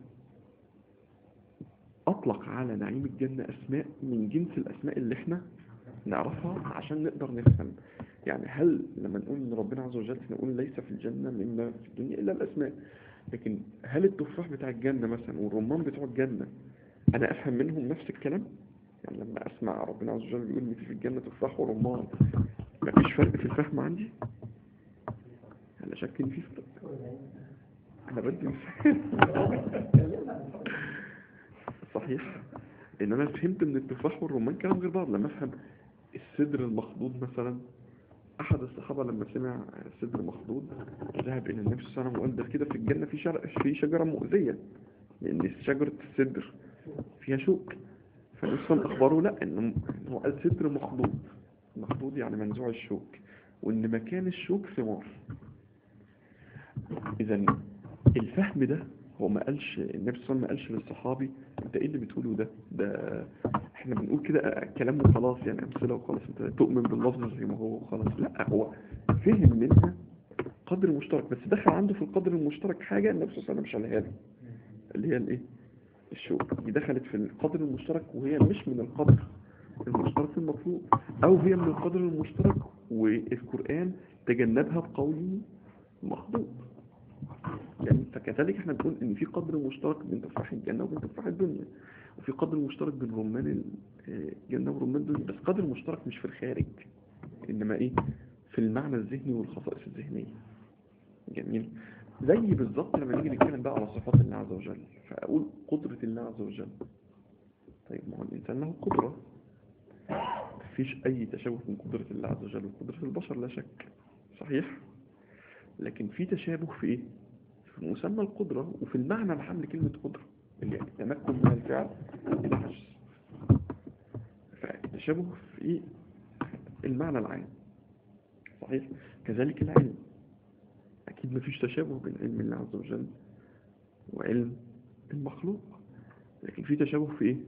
أطلق على نعيم الجنة أسماء من جنس الأسماء اللي احنا نعرفها عشان نقدر نفهم يعني هل لما نقول ان ربنا عز وجل احنا نقول ليس في الجنة مما في الدنيا إلا الأسماء لكن هل التفاح بتاع الجنة مثلا والرمان بتوع الجنة أنا أفهم منهم نفس الكلام يعني لما أسمع ربنا عز وجل بيقول إن في الجنة تفاح ورمان مفيش فرق في الفهم عندي أنا شك إن في فرق أنا بدي مثال صحيح ان انا فهمت ان التفاح والرمان كلام غير بعض لما افهم السدر المخضوض مثلا احد الصحابه لما سمع سدر مخضوض ذهب الى النبي صلى الله عليه وسلم وقال ده كده في الجنه في شر... في شجره مؤذيه لان شجره السدر فيها شوك فالنبي صلى الله عليه وسلم اخبره لا ان إن هو قال سدر مخضوض مخضوض يعني منزوع الشوك وان مكان الشوك ثمار اذا الفهم ده هو ما قالش النبي صلى الله عليه وسلم ما قالش للصحابي انت ايه اللي بتقوله ده ده احنا بنقول كده كلام وخلاص يعني امثله وخلاص انت تؤمن باللفظ زي ما هو وخلاص لا هو فهم منها قدر مشترك بس دخل عنده في القدر المشترك حاجه النبي صلى الله عليه وسلم مش قالها له اللي هي الايه الشوك دي دخلت في القدر المشترك وهي مش من القدر المشترك المطلوب او هي من القدر المشترك والقرآن تجنبها بقوله مخضوض يعني فكذلك احنا بنقول ان في قدر مشترك بين تفاح الجنة وبين تفاح الدنيا وفي قدر مشترك بين رمان ال- آه، الجنة ورمان الدنيا بس قدر مشترك مش في الخارج انما ايه في المعنى الذهني والخصائص الذهنية جميل زي بالظبط لما نيجي نتكلم بقى على صفات الله عز وجل فاقول قدرة الله عز وجل طيب ما هو الانسان له قدرة مفيش اي تشابه بين قدرة الله عز وجل وقدرة البشر لا شك صحيح لكن في تشابه في ايه في مسمى القدرة وفي المعنى العام لكلمة قدرة اللي يعني تمكن من الفعل العجز فالتشابه في ايه المعنى العام صحيح كذلك العلم اكيد مفيش تشابه بين علم الله عز وجل وعلم المخلوق لكن في تشابه في ايه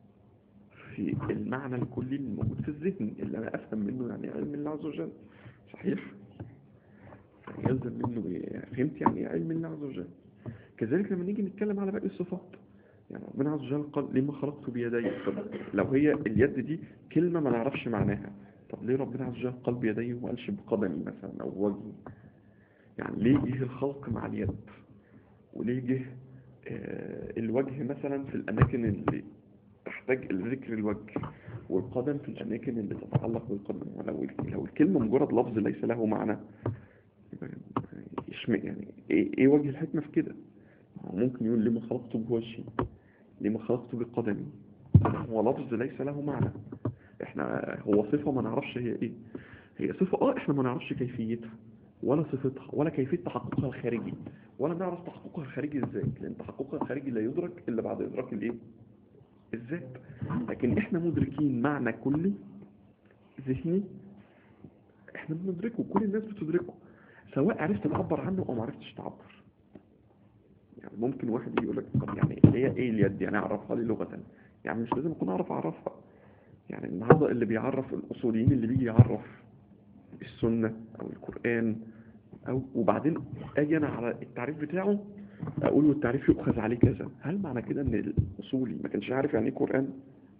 في المعنى الكلي الموجود في الذهن اللي انا افهم منه يعني إيه علم الله عز وجل صحيح يلزم منه إيه؟ فهمت يعني ايه علم الله عز وجل كذلك لما نيجي نتكلم على باقي الصفات يعني ربنا عز وجل قال لما خلقت بيدي طب لو هي اليد دي كلمة ما نعرفش معناها طب ليه ربنا عز وجل قال بيدي وما قالش بقدمي مثلا او وجهي يعني ليه جه الخلق مع اليد وليه جه آه، الوجه مثلا في الاماكن اللي تحتاج ذكر الوجه والقدم في الاماكن اللي تتعلق بالقدم ولو لو الكلمة مجرد لفظ ليس له معنى يبقى يشمع يعني ايه, إيه وجه الحكمة في كده هو ممكن يقول لما خلقت بوجهي لما خلقت بقدمي هو لفظ ليس له معنى احنا هو صفة ما نعرفش هي ايه هي صفة اه احنا ما نعرفش كيفيتها ولا صفتها ولا كيفية تحققها الخارجي ولا نعرف تحققها الخارجي ازاي لان تحققها الخارجي لا يدرك الا بعد ادراك الايه الذات لكن احنا مدركين معنى كلي ذهني احنا بندركه كل الناس بتدركه سواء عرفت تعبر عنه او ما عرفتش تعبر يعني ممكن واحد يجي يقول لك طب يعني هي ايه اليد يعني اعرفها لي لغة يعني مش لازم اكون اعرف اعرفها يعني النهارده اللي بيعرف الاصوليين اللي بيجي يعرف السنة او القرآن او وبعدين اجي انا على التعريف بتاعه اقول له التعريف يؤخذ عليه كذا هل معنى كده ان الاصولي ما كانش عارف يعني ايه قرآن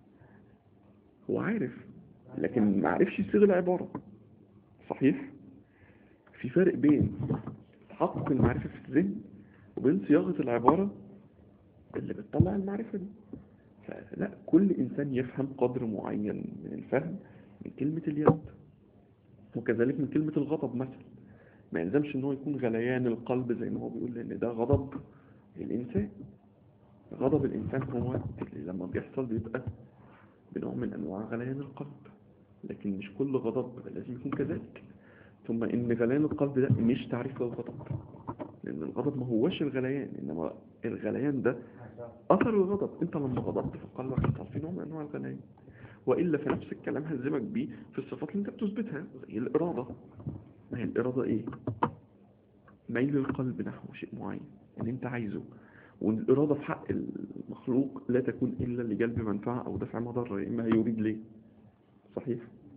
هو عارف لكن ما عرفش يصيغ العبارة صحيح في فرق بين تحقق المعرفة في الذهن وبين صياغة العبارة اللي بتطلع المعرفة دي فلا كل إنسان يفهم قدر معين من الفهم من كلمة اليد وكذلك من كلمة الغضب مثلا ما يلزمش ان هو يكون غليان القلب زي ما هو بيقول لان ده غضب الإنسان غضب الإنسان هو اللي لما بيحصل بيبقى بنوع من أنواع غليان القلب لكن مش كل غضب لازم يكون كذلك ثم ان غليان القلب ده مش تعريف للغضب لان الغضب ما هوش الغليان انما الغليان ده اثر الغضب انت لما غضبت في قلبك حصل في نوع من انواع الغليان والا في نفس الكلام هلزمك بيه في الصفات اللي انت بتثبتها زي الاراده ما هي الاراده ايه ميل القلب نحو شيء معين ان انت عايزه والاراده في حق المخلوق لا تكون الا لجلب منفعه او دفع مضره يا اما هيريد ليه صحيح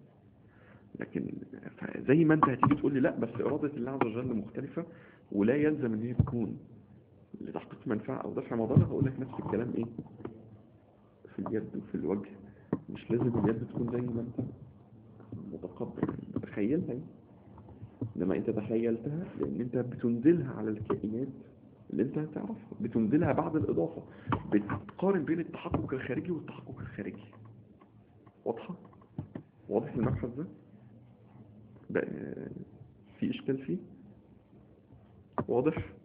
لكن زي ما انت هتيجي تقول لي لا بس إرادة الله عز وجل مختلفة ولا يلزم ان هي تكون لتحقيق منفعة او دفع مضرة هقول لك نفس الكلام ايه في اليد وفي الوجه مش لازم اليد تكون زي ما انت متقبل تخيلها يعني. انما انت تخيلتها لان انت بتنزلها على الكائنات اللي انت هتعرفها بتنزلها بعد الاضافة بتقارن بين التحقق الخارجي والتحقق الخارجي واضحة واضح المبحث ده بقى في اشكال فيه واضح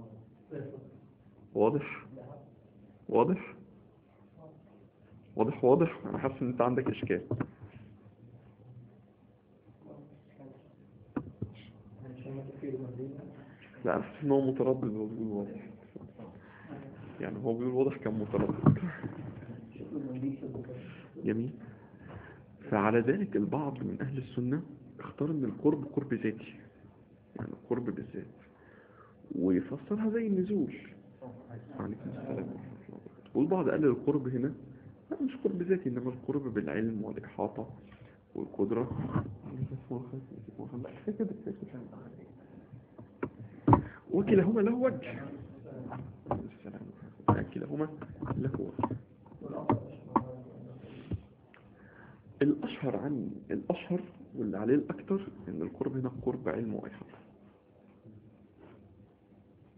واضح واضح واضح واضح انا حاسس ان انت عندك اشكال لا انا حاسس ان هو متردد وهو بيقول واضح يعني هو بيقول واضح كان متردد جميل فعلى ذلك البعض من أهل السنة اختار ان القرب قرب ذاتي يعني القرب بالذات ويفسرها زي النزول عليكم السلام ورحمة الله وبركاته والبعض قال القرب هنا لا مش قرب ذاتي انما القرب بالعلم والإحاطة والقدرة وكلاهما له وجه السلام كلاهما له وجه الأشهر عن الأشهر واللي عليه الأكثر إن القرب هنا قرب علم وإحاطة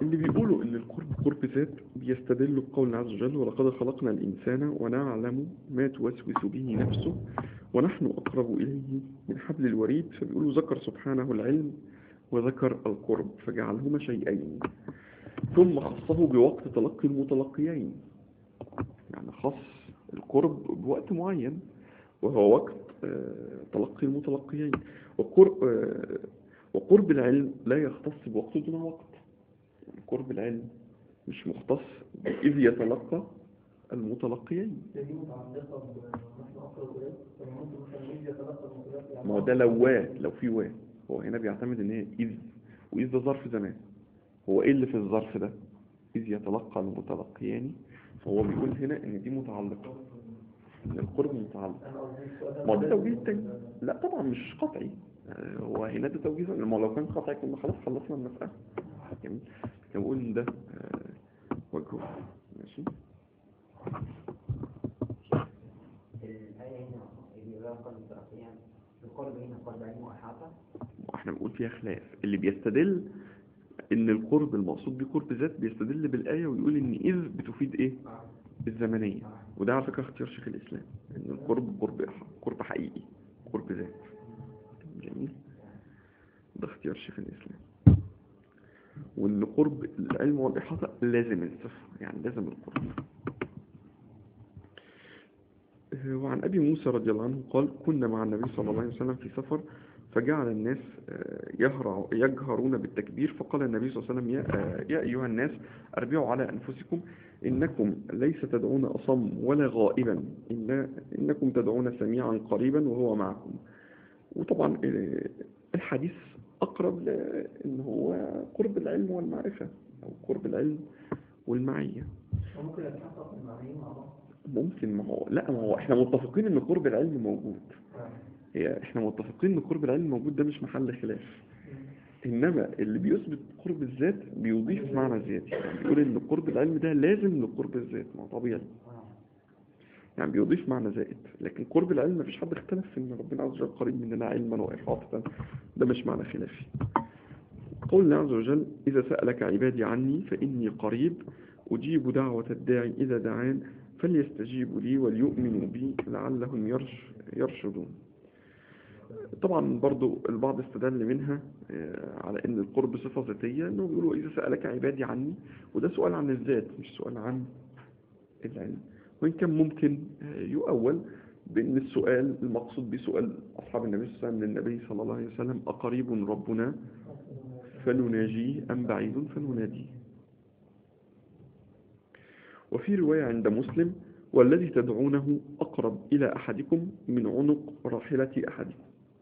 اللي بيقولوا ان القرب قرب ذات بيستدلوا بقول الله عز وجل ولقد خلقنا الانسان ونعلم ما توسوس به نفسه ونحن اقرب اليه من حبل الوريد فبيقولوا ذكر سبحانه العلم وذكر القرب فجعلهما شيئين ثم خصه بوقت تلقي المتلقيين يعني خص القرب بوقت معين وهو وقت آه، تلقي المتلقيين وقرب, آه، وقرب العلم لا يختص بوقت دون وقت يعني قرب العلم مش مختص إذ يتلقى المتلقيين دي متعلقة بنحن أقرب إليه فممكن مثلا يجي يتلقى المتلقي يعني ما هو ده لو وا لو في وا هو هنا بيعتمد ان هي إذ وإذ ده ظرف زمان هو إيه اللي في الظرف ده إذ يتلقى المتلقيان فهو بيقول هنا ان دي متعلقة ان القرب متعلق أنا قصدي السؤال ما هو ده توجيه تاني لا طبعا مش قطعي آه، هو هنا ده توجيه ما هو لو كان قطعي كنا خلاص خلصنا المسألة جميل كان بقول ان ده آه، وجهه ماشي الآية هنا اللي يقول قرب الترقيان القرب هنا قرب علم وإحاطة احنا بنقول فيها خلاف اللي بيستدل ان القرب المقصود بيه قرب ذات بيستدل بالآية ويقول ان إذ بتفيد ايه الزمنية وده على فكرة اختيار شيخ الإسلام ان القرب قرب قرب حقيقي قرب ذات جميل ده اختيار شيخ الإسلام وان قرب العلم والإحاطة لازم الصفة يعني لازم القرب آه، وعن أبي موسى رضي الله عنه قال كنا مع النبي صلى الله عليه وسلم في سفر فجعل الناس آه، يهرع يجهرون بالتكبير فقال النبي صلى الله عليه وسلم يا, آه، يا أيها الناس أربعوا على أنفسكم إنكم ليس تدعون أصم ولا غائبا إن إنكم تدعون سميعا قريبا وهو معكم وطبعا آه، الحديث أقرب لأن هو قرب العلم والمعرفة أو قرب العلم والمعية وممكن يتحقق المعنيين مع بعض ممكن ما هو لا ما هو احنا متفقين ان قرب العلم موجود هي احنا متفقين ان قرب العلم موجود ده مش محل خلاف انما اللي بيثبت قرب الذات بيضيف معنى زيادة يعني بيقول ان قرب العلم ده لازم لقرب الذات ما هو طبيعي يعني بيضيف معنى زائد لكن قرب العلم مفيش حد اختلف في ان ربنا عز وجل قريب مننا علما وإحاطة ده مش معنى خلافي قول الله عز وجل إذا سألك عبادي عني فإني قريب أجيب دعوة الداعي إذا دعان فليستجيبوا لي وليؤمنوا بي لعلهم يرش يرشدون طبعا برضو البعض استدل منها آه، على ان القرب صفة ذاتية انه بيقولوا اذا سألك عبادي عني وده سؤال عن الذات مش سؤال عن العلم وإن كان ممكن آه، يؤول بأن السؤال المقصود به سؤال أصحاب النبي صلى الله عليه وسلم للنبي صلى الله عليه وسلم أقريب ربنا فنناجيه أم بعيد فنناديه وفي رواية عند مسلم والذي تدعونه أقرب إلى أحدكم من عنق راحلة أحدكم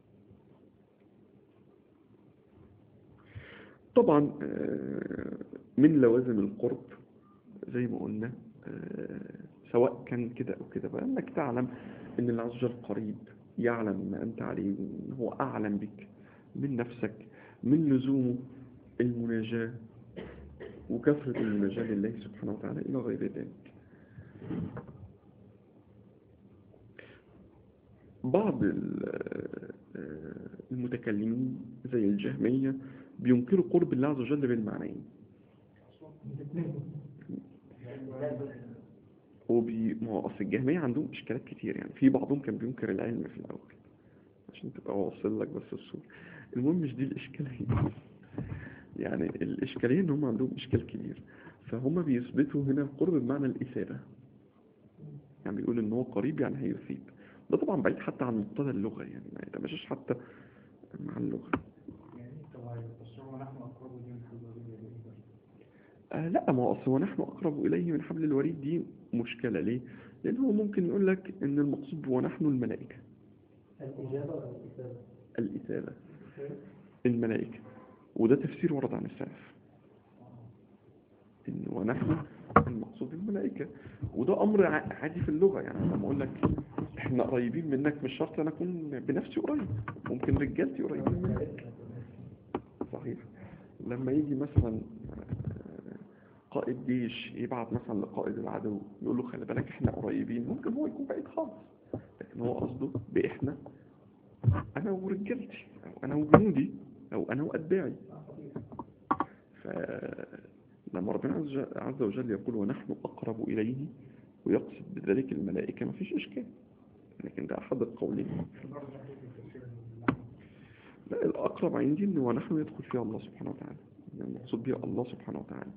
طبعا آه، من لوازم القرب زي ما قلنا آه، سواء كان كده أو كده بقى أنك تعلم أن الله عز وجل قريب يعلم ما أنت عليه وأن هو أعلم بك من نفسك من لزومه المناجاة وكثرة المناجاة لله سبحانه وتعالى إلى غير ذلك بعض ال- آه، المتكلمين زي الجهمية بينكروا قرب الله عز وجل بالمعنيين وبي ما هو اصل الجهمية عندهم اشكالات كتير يعني في بعضهم كان بينكر العلم في الاول عشان تبقى واصل لك بس الصورة المهم مش دي الاشكالية يعني الاشكالية ان هم عندهم اشكال كبير فهم بيثبتوا هنا القرب بمعنى الاثابة يعني بيقول ان هو قريب يعني هيثيب ده طبعا بعيد حتى عن مقتضى اللغة يعني ما يتماشاش حتى مع اللغة آه لا ما هو أصل هو نحن أقرب إليه من حبل الوريد دي مشكلة ليه؟ لأن هو ممكن يقول لك إن المقصود هو نحن الملائكة الإجابة ولا الإثابة؟ الإثابة الملائكة وده تفسير ورد عن السلف إن ونحن المقصود الملائكة وده أمر ع- عادي في اللغة يعني لما أقول لك إحنا قريبين منك مش شرط أنا أكون بنفسي قريب ممكن رجالتي قريبين منك صحيح لما يجي مثلا آه، قائد جيش يبعت مثلا لقائد العدو يقول له خلي بالك احنا قريبين ممكن هو يكون بعيد خالص لكن هو قصده باحنا انا ورجالتي او انا وجنودي او انا واتباعي ف لما ربنا عز وجل- عز وجل يقول ونحن أقرب إليه ويقصد بذلك الملائكة ما فيش إشكال لكن ده أحد القولين لا الأقرب عندي إن ونحن يدخل فيها الله سبحانه وتعالى يعني المقصود بها الله سبحانه وتعالى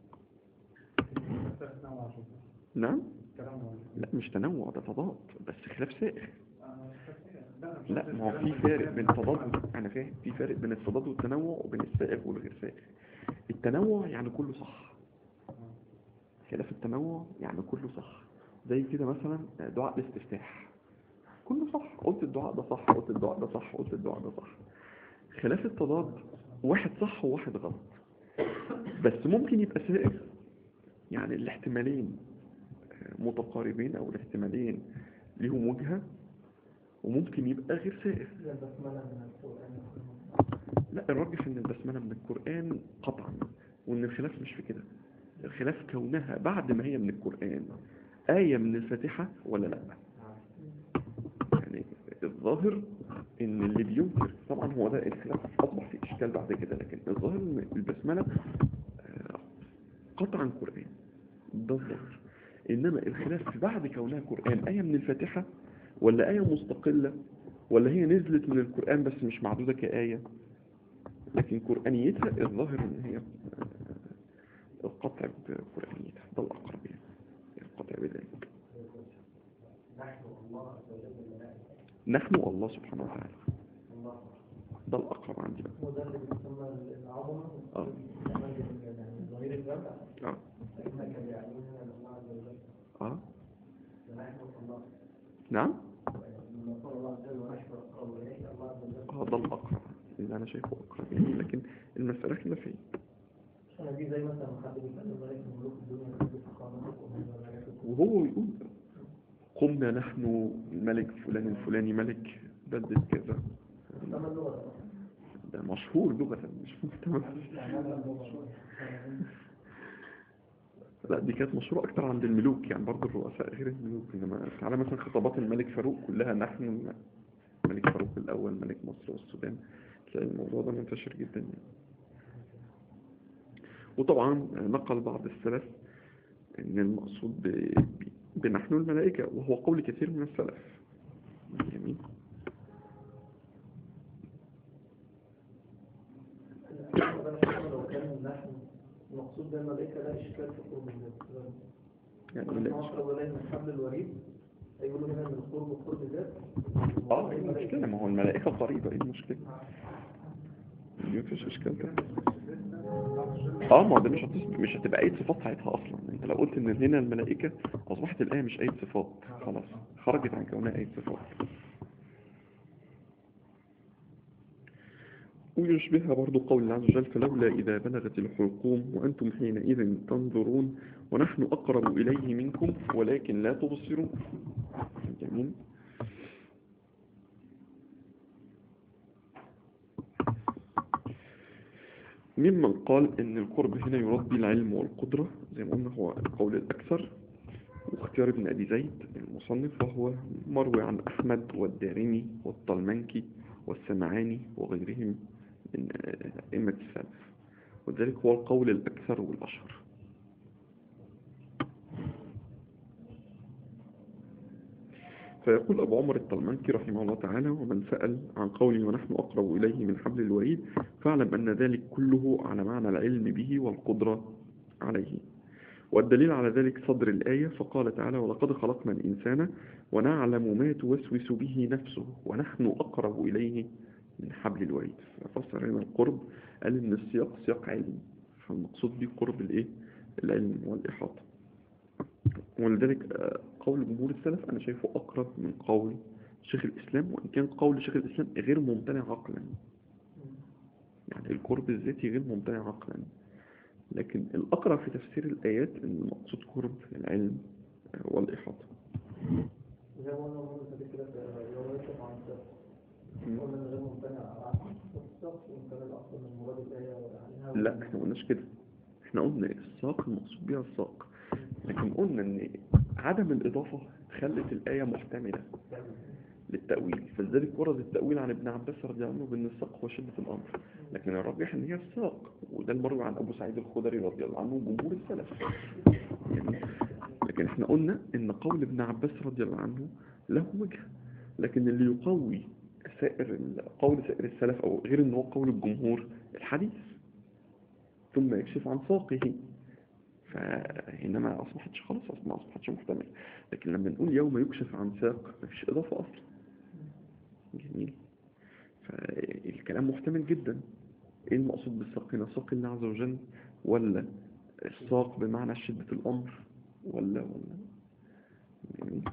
نعم لا مش تنوع ده تضاد بس خلاف سائغ لا ما هو في فارق بين التضاد انا فاهم في فارق بين التضاد والتنوع وبين السائغ والغير سائغ التنوع يعني كله صح خلاف التنوع يعني كله صح زي كده مثلا دعاء الاستفتاح كله صح قلت الدعاء ده صح قلت الدعاء ده صح قلت الدعاء ده صح خلاف التضاد واحد صح وواحد غلط بس ممكن يبقى سائغ يعني الاحتمالين متقاربين او الاحتمالين ليهم وجهة وممكن يبقى غير سائغ زي البسملة من القرآن لا الراجح ان البسملة من القرآن قطعا وان الخلاف مش في كده الخلاف كونها بعد ما هي من القرآن آية من الفاتحة ولا لا يعني الظاهر ان اللي بينكر طبعا هو ده الخلاف اصبح في اشكال بعد كده لكن الظاهر ان البسملة آه، قطعا قرآن ده الظاهر انما الخلاف في بعد كونها قرآن آية من الفاتحة ولا آية مستقلة ولا هي نزلت من القرآن بس مش معدودة كآية لكن قرآنيتها الظاهر ان هي آه، القطع بقرآنيتها ده الأقرب يعني القطع بذلك نحن الله سبحانه وتعالى ده الأقرب عندي بقى وده اللي بيسمى العظمة اه يعني ضمير الجمع اه فإنك بأعيننا الله عز وجل اه ونحن الله نعم لما قال الله عز وجل ونحن أقرب إليه الله عز وجل اه ده الأقرب اللي أنا شايفه أقرب يعني لكن المسألة خلافية أنا دي زي مثلا حد بيتكلم ملك من ملوك الدنيا يقول فقامتك ومن ملائكتك وهو يقول قمنا نحن الملك فلان الفلاني ملك بلدة كذا إنما اللغة ده مشهور لغة مش مهتم لا دي كانت مشهورة أكتر عند الملوك يعني برضه الرؤساء غير الملوك إنما تعالى مثلا خطابات الملك فاروق كلها نحن الملك فاروق الأول ملك مصر والسودان تلاقي الموضوع ده منتشر جدا يعني. وطبعا نقل بعض السلف إن المقصود ب... ب... بنحن الملائكة وهو قول كثير من السلف جميل لو كان نحن المقصود بالملائكة لا إشكال في قرب الذات يعني نحن لا أقرب إليه من حبل الوريد هيقولوا هنا من قرب قرب ذات اه ايه المشكلة ما هو الملائكة قريبة ايه المشكلة مفيش اشكال ده اه ما هو ده مش هتص... مش هتبقى اي صفات ساعتها اصلا انت لو قلت ان هنا الملائكة اصبحت الايه مش اي صفات خلاص خرجت عن كونها اي صفات ويشبهها برضو قول الله عز وجل فلولا إذا بلغت الحلقوم وأنتم حينئذ تنظرون ونحن أقرب إليه منكم ولكن لا تبصرون جميل ممن قال ان القرب هنا يراد به العلم والقدرة زي ما قلنا هو القول الأكثر واختيار ابن أبي زيد المصنف وهو مروي عن أحمد والدارمي والطلمنكي والسمعاني وغيرهم من أئمة السلف وذلك هو القول الأكثر والأشهر فيقول أبو عمر الطلمنكي رحمه الله تعالى ومن سأل عن قولي ونحن أقرب إليه من حبل الوريد فاعلم أن ذلك كله على معنى العلم به والقدرة عليه والدليل على ذلك صدر الآية فقال تعالى ولقد خلقنا الإنسان ونعلم ما توسوس به نفسه ونحن أقرب إليه من حبل الوريد ففسر هنا القرب قال إن السياق سياق علمي فالمقصود به قرب الإيه؟ العلم والإحاطة ولذلك آه، قول جمهور السلف أنا شايفه أقرب من قول شيخ الإسلام وإن كان قول شيخ الإسلام غير ممتنع عقلا يعني القرب الذاتي غير ممتنع عقلا لكن الأقرب في تفسير الآيات أن المقصود قرب العلم آه، والإحاطة زي ما قلنا مرة فاتت كده في رواية عن السلف قلنا إن غير ممتنع عقل والسقف ممتنع الأصل من مراد الآية وعنها لا احنا قلناش كده احنا قلنا الساق المقصود بها الساق لكن قلنا ان عدم الإضافة خلت الآية محتملة للتأويل فلذلك ورد التأويل عن ابن عباس رضي الله عنه بأن الساق هو شدة الأمر لكن الراجح أن هي الساق وده المروي عن أبو سعيد الخدري رضي الله عنه وجمهور السلف يعني لكن احنا قلنا أن قول ابن عباس رضي الله عنه له وجه لكن اللي يقوي سائر ال- قول سائر السلف أو غير أنه قول الجمهور الحديث ثم يكشف عن ساقه فهنا ما أصبحتش خلاص ما أصبحتش محتمل لكن لما نقول يوم يكشف عن ساق مفيش إضافة أصلا جميل فالكلام محتمل جدا ايه المقصود بالساق هنا ساق الله عز وجل ولا الساق بمعنى شدة الأمر ولا ولا جميل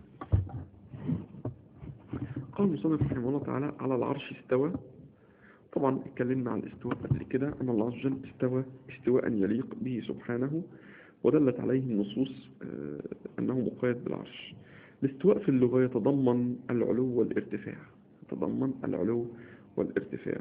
قال المصنف رحمه الله تعالى على العرش استوى طبعا اتكلمنا عن الاستواء قبل كده أن الله عز وجل استوى استواء يليق به سبحانه ودلت عليه النصوص آه، أنه مقيد بالعرش الاستواء في اللغة يتضمن العلو والارتفاع يتضمن العلو والارتفاع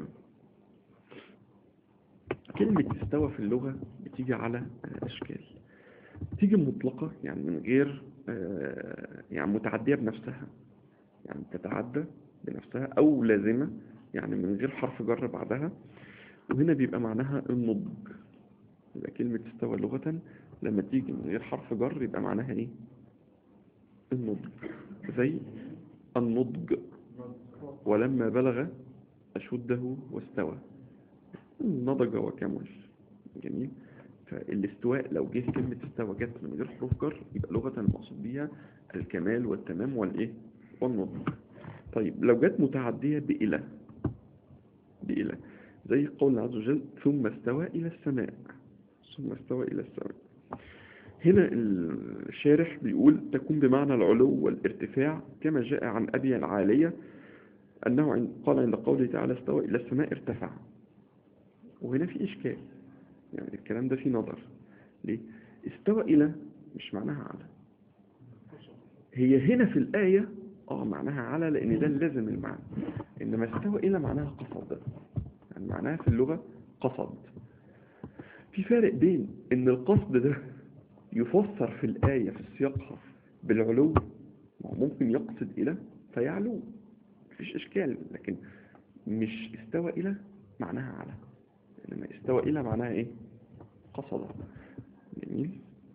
كلمة استوى في اللغة بتيجي على آه، أشكال تيجي مطلقة يعني من غير آه، يعني متعدية بنفسها يعني تتعدى بنفسها أو لازمة يعني من غير حرف جر بعدها وهنا بيبقى معناها النضج يبقى كلمة استوى لغة لما تيجي من غير حرف جر يبقى معناها ايه النضج زي النضج ولما بلغ أشده واستوى نضج وكمل جميل فالاستواء لو جه كلمة استوى جت من غير حروف جر يبقى لغة المقصود بيها الكمال والتمام والإيه والنضج طيب لو جت متعدية بإلى بإلى زي قول الله عز وجل ثم استوى إلى السماء ثم استوى إلى السماء هنا الشارح بيقول تكون بمعنى العلو والارتفاع كما جاء عن أبي العالية أنه عند قال عند قوله تعالى استوى إلى السماء ارتفع وهنا في إشكال يعني الكلام ده فيه نظر ليه؟ استوى إلى مش معناها على هي هنا في الآية اه معناها على لأن ده لازم المعنى إنما استوى إلى معناها قصد يعني معناها في اللغة قصد في فرق بين إن القصد ده يفسر في الآية في سياقها بالعلو ما هو ممكن يقصد إلى فيعلو مفيش إشكال لكن مش استوى إلى معناها على إنما استوى إلى معناها إيه قصد جميل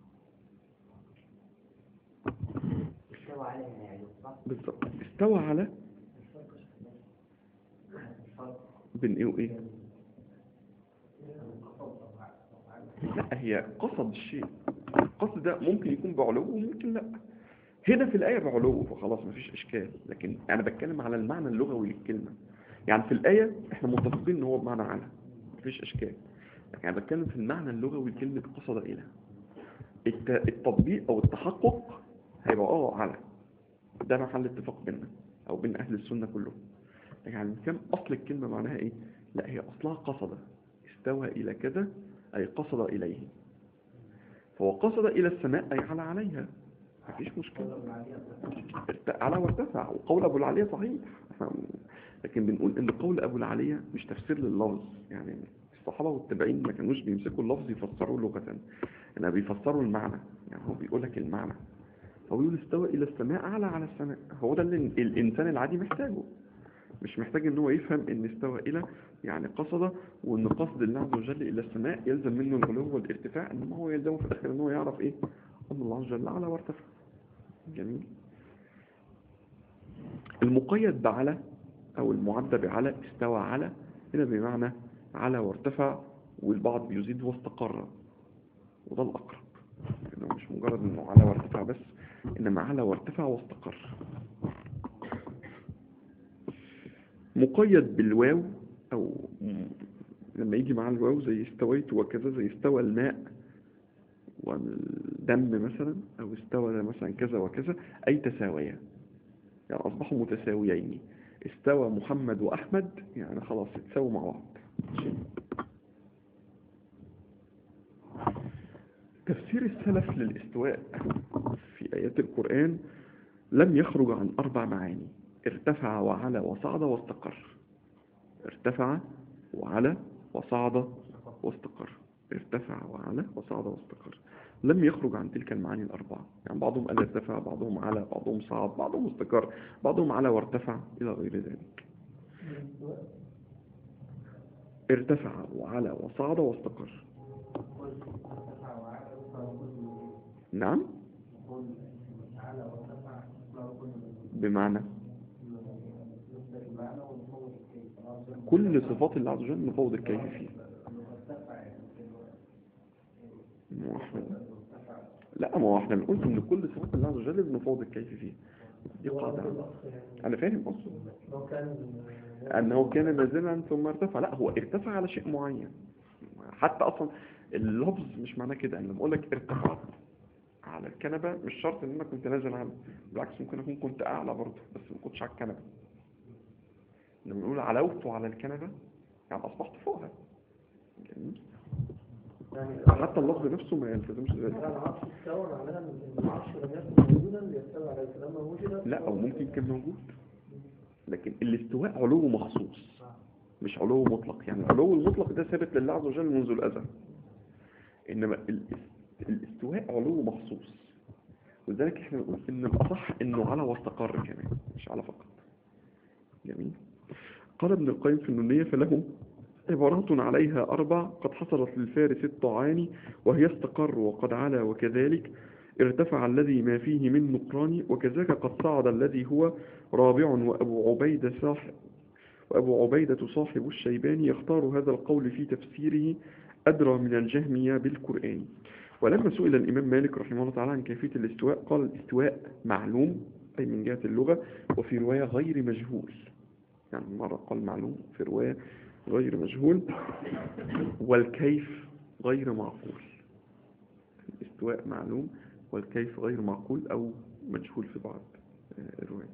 استوى عليها يعني صح؟ بالظبط استوى على بين إيه وإيه لا هي قصد الشيء القصد ده ممكن يكون بعلو وممكن لا هنا في الآية بعلو فخلاص مفيش إشكال لكن أنا بتكلم على المعنى اللغوي للكلمة يعني في الآية إحنا متفقين إن هو بمعنى على مفيش إشكال لكن أنا بتكلم في المعنى اللغوي لكلمة قصد إلى الت- التطبيق أو التحقق هيبقى آه على ده محل اتفاق بيننا أو بين أهل السنة كلهم يعني كم أصل الكلمة معناها إيه؟ لا هي أصلها قصد استوى إلى كذا أي قصد إليه فهو قصد إلى السماء أي على عليها مفيش مشكلة ارت- على وارتفع وقول أبو العالية صحيح لكن بنقول إن قول أبو العالية مش تفسير لللفظ يعني الصحابة والتابعين ما كانوش بيمسكوا اللفظ يفسروه لغة إنما بيفسروا المعنى يعني هو بيقول لك المعنى هو يقول استوى إلى السماء أعلى على السماء هو ده اللي الإنسان العادي محتاجه مش محتاج ان هو يفهم ان استوى الى يعني قصد وان قصد الله عز وجل الى السماء يلزم منه العلو والارتفاع انما هو يلزمه في الاخر ان هو يعرف ايه ان الله عز وجل على وارتفع جميل المقيد بعلى او المعدى بعلى استوى على هنا بمعنى على وارتفع والبعض بيزيد واستقر وده الاقرب انه مش مجرد انه على وارتفع بس انما على وارتفع واستقر مقيد بالواو او م- لما يجي مع الواو زي استويت وكذا زي استوى الماء والدم مثلا او استوى مثلا كذا وكذا اي تساويا يعني اصبحوا متساويين استوى محمد واحمد يعني خلاص اتساووا مع بعض تفسير السلف للاستواء في ايات القرآن لم يخرج عن اربع معاني ارتفع وعلى وصعد واستقر ارتفع وعلى وصعد واستقر ارتفع وعلى وصعد واستقر لم يخرج عن تلك المعاني الأربعة يعني بعضهم قال ارتفع بعضهم على بعضهم صعد بعضهم استقر بعضهم على وارتفع إلى غير ذلك ارتفع وعلى وصعد واستقر نعم بمعنى كل صفات الله عز وجل نفوض الكيف فيها ما هو احنا لا ما هو احنا بنقول ان كل صفات الله عز وجل بنفوض الكيف فيها دي قاعدة عامة. انا فاهم اصلا لو كان انه كان نازلا ثم ارتفع لا هو ارتفع على شيء معين حتى اصلا اللفظ مش معناه كده انا بقول لك ارتفعت على الكنبه مش شرط ان انا كنت نازل عنها بالعكس ممكن اكون كنت اعلى برضه بس ما كنتش على الكنبه لما نقول علوت على الكنبه يعني اصبحت فوقها جميل يعني حتى اللفظ نفسه ما يلتزمش على ذلك العرش استوى معناها ان العرش لم يكن موجودا ليستوى عليه فلما وجد لا او ممكن كان موجود لكن الاستواء علو مخصوص مش علو مطلق يعني العلو المطلق ده ثابت لله عز وجل منذ الازل انما الاس- الاستواء علو مخصوص ولذلك احنا بنقول ان الاصح انه على واستقر كمان مش على فقط جميل قال ابن القيم في النونية فله عبارات عليها أربع قد حصلت للفارس الطعان وهي استقر وقد علا وكذلك ارتفع الذي ما فيه من نقران وكذاك قد صعد الذي هو رابع وأبو عبيدة صاحب وأبو عبيدة صاحب الشيباني يختار هذا القول في تفسيره أدرى من الجهمية بالقرآن ولما سئل الإمام مالك رحمه الله تعالى عن كيفية الاستواء قال الاستواء معلوم أي من جهة اللغة وفي رواية غير مجهول يعني مرة قال معلوم في رواية غير مجهول والكيف غير معقول الاستواء معلوم والكيف غير معقول أو مجهول في بعض آه، الروايات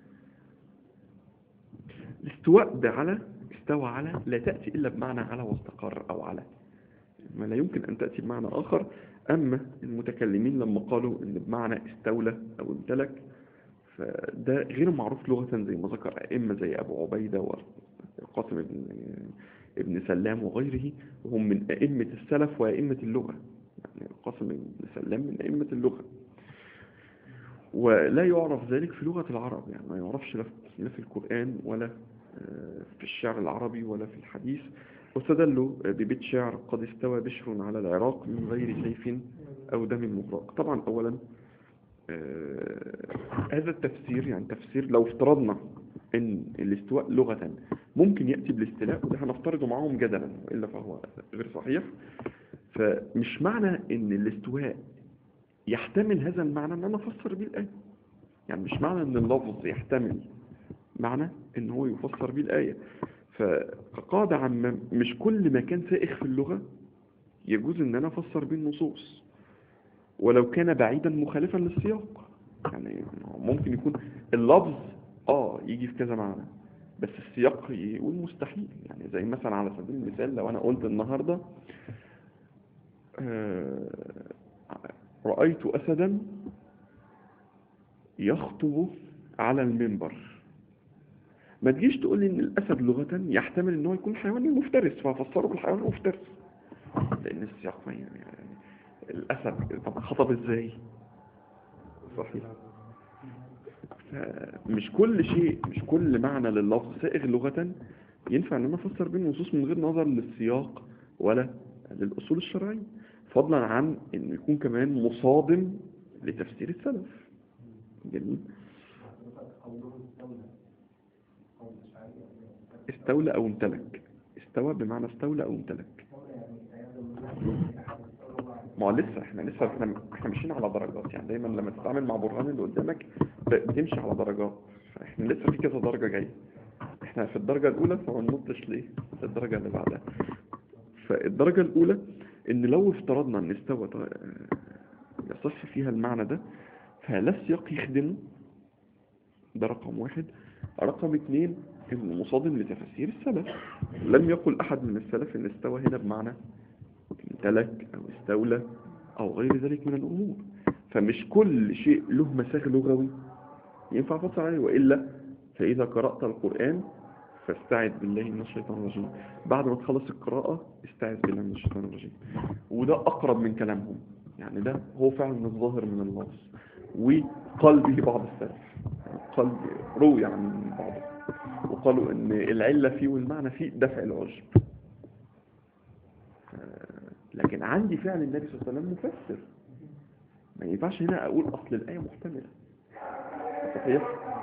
الاستواء بعلى استوى على لا تأتي إلا بمعنى على واستقر أو على ما لا يمكن أن تأتي بمعنى آخر أما المتكلمين لما قالوا إن بمعنى استولى أو امتلك فده غير معروف لغة زي ما ذكر أئمة زي أبو عبيدة والقاسم بن ابن سلام وغيره وهم من أئمة السلف وأئمة اللغة يعني القاسم بن سلام من أئمة اللغة ولا يعرف ذلك في لغة العرب يعني ما يعرفش لا في- لا في القرآن ولا آه، في الشعر العربي ولا في الحديث واستدلوا ببيت شعر قد استوى بشر على العراق من غير سيف أو دم مغرق طبعا أولا آه، هذا التفسير يعني تفسير لو افترضنا ان الاستواء لغة ممكن يأتي بالاستيلاء وده هنفترضه معاهم جدلا وإلا فهو غير صحيح فمش معنى ان الاستواء يحتمل هذا المعنى ان انا افسر بيه الآية يعني مش معنى ان اللفظ يحتمل معنى ان هو يفسر بيه الآية فقاعدة عامة مش كل ما كان سائغ في اللغة يجوز ان انا افسر بيه النصوص ولو كان بعيدا مخالفا للسياق يعني ممكن يكون اللفظ اه يجي في كذا معنى بس السياق يقول مستحيل يعني زي مثلا على سبيل المثال لو انا قلت النهاردة آه، رأيت أسدا يخطب على المنبر ما تجيش تقول لي ان الاسد لغة يحتمل ان هو يكون حيوان مفترس فافسره بالحيوان المفترس لان السياق ما يعني الاسد طب خطب ازاي صحيح مش كل شيء مش كل معنى لللفظ سائغ لغة ينفع ان انا افسر بيه النصوص من غير نظر للسياق ولا للاصول الشرعية فضلا عن انه يكون كمان مصادم لتفسير السلف جميل استولى او امتلك استوى بمعنى استولى او امتلك ما هو لسه احنا لسه احنا احنا ماشيين على درجات يعني دايما لما تتعامل مع برهان اللي قدامك ب- بتمشي على درجات فاحنا لسه في كذا درجة جاية احنا في الدرجة الأولى فما ننطش ليه الدرجة اللي بعدها فالدرجة الأولى إن لو افترضنا إن استوى ط- يصح فيها المعنى ده فلا السياق يخدمه ده رقم واحد رقم اتنين إنه مصادم لتفاسير السلف لم يقل أحد من السلف إن استوى هنا بمعنى امتلك أو استولى أو غير ذلك من الأمور فمش كل شيء له مساغ لغوي ينفع فصل عليه وإلا فإذا قرأت القرآن فاستعذ بالله من الشيطان الرجيم بعد ما تخلص القراءة استعذ بالله من الشيطان الرجيم وده أقرب من كلامهم يعني ده هو فعلا الظاهر من اللفظ وقال به بعض السلف قال روي عن بعضهم وقالوا ان العلة فيه والمعنى فيه دفع العجب آه، لكن عندي فعل النبي صلى الله عليه وسلم مفسر ما ينفعش هنا اقول اصل الايه محتمله صحيح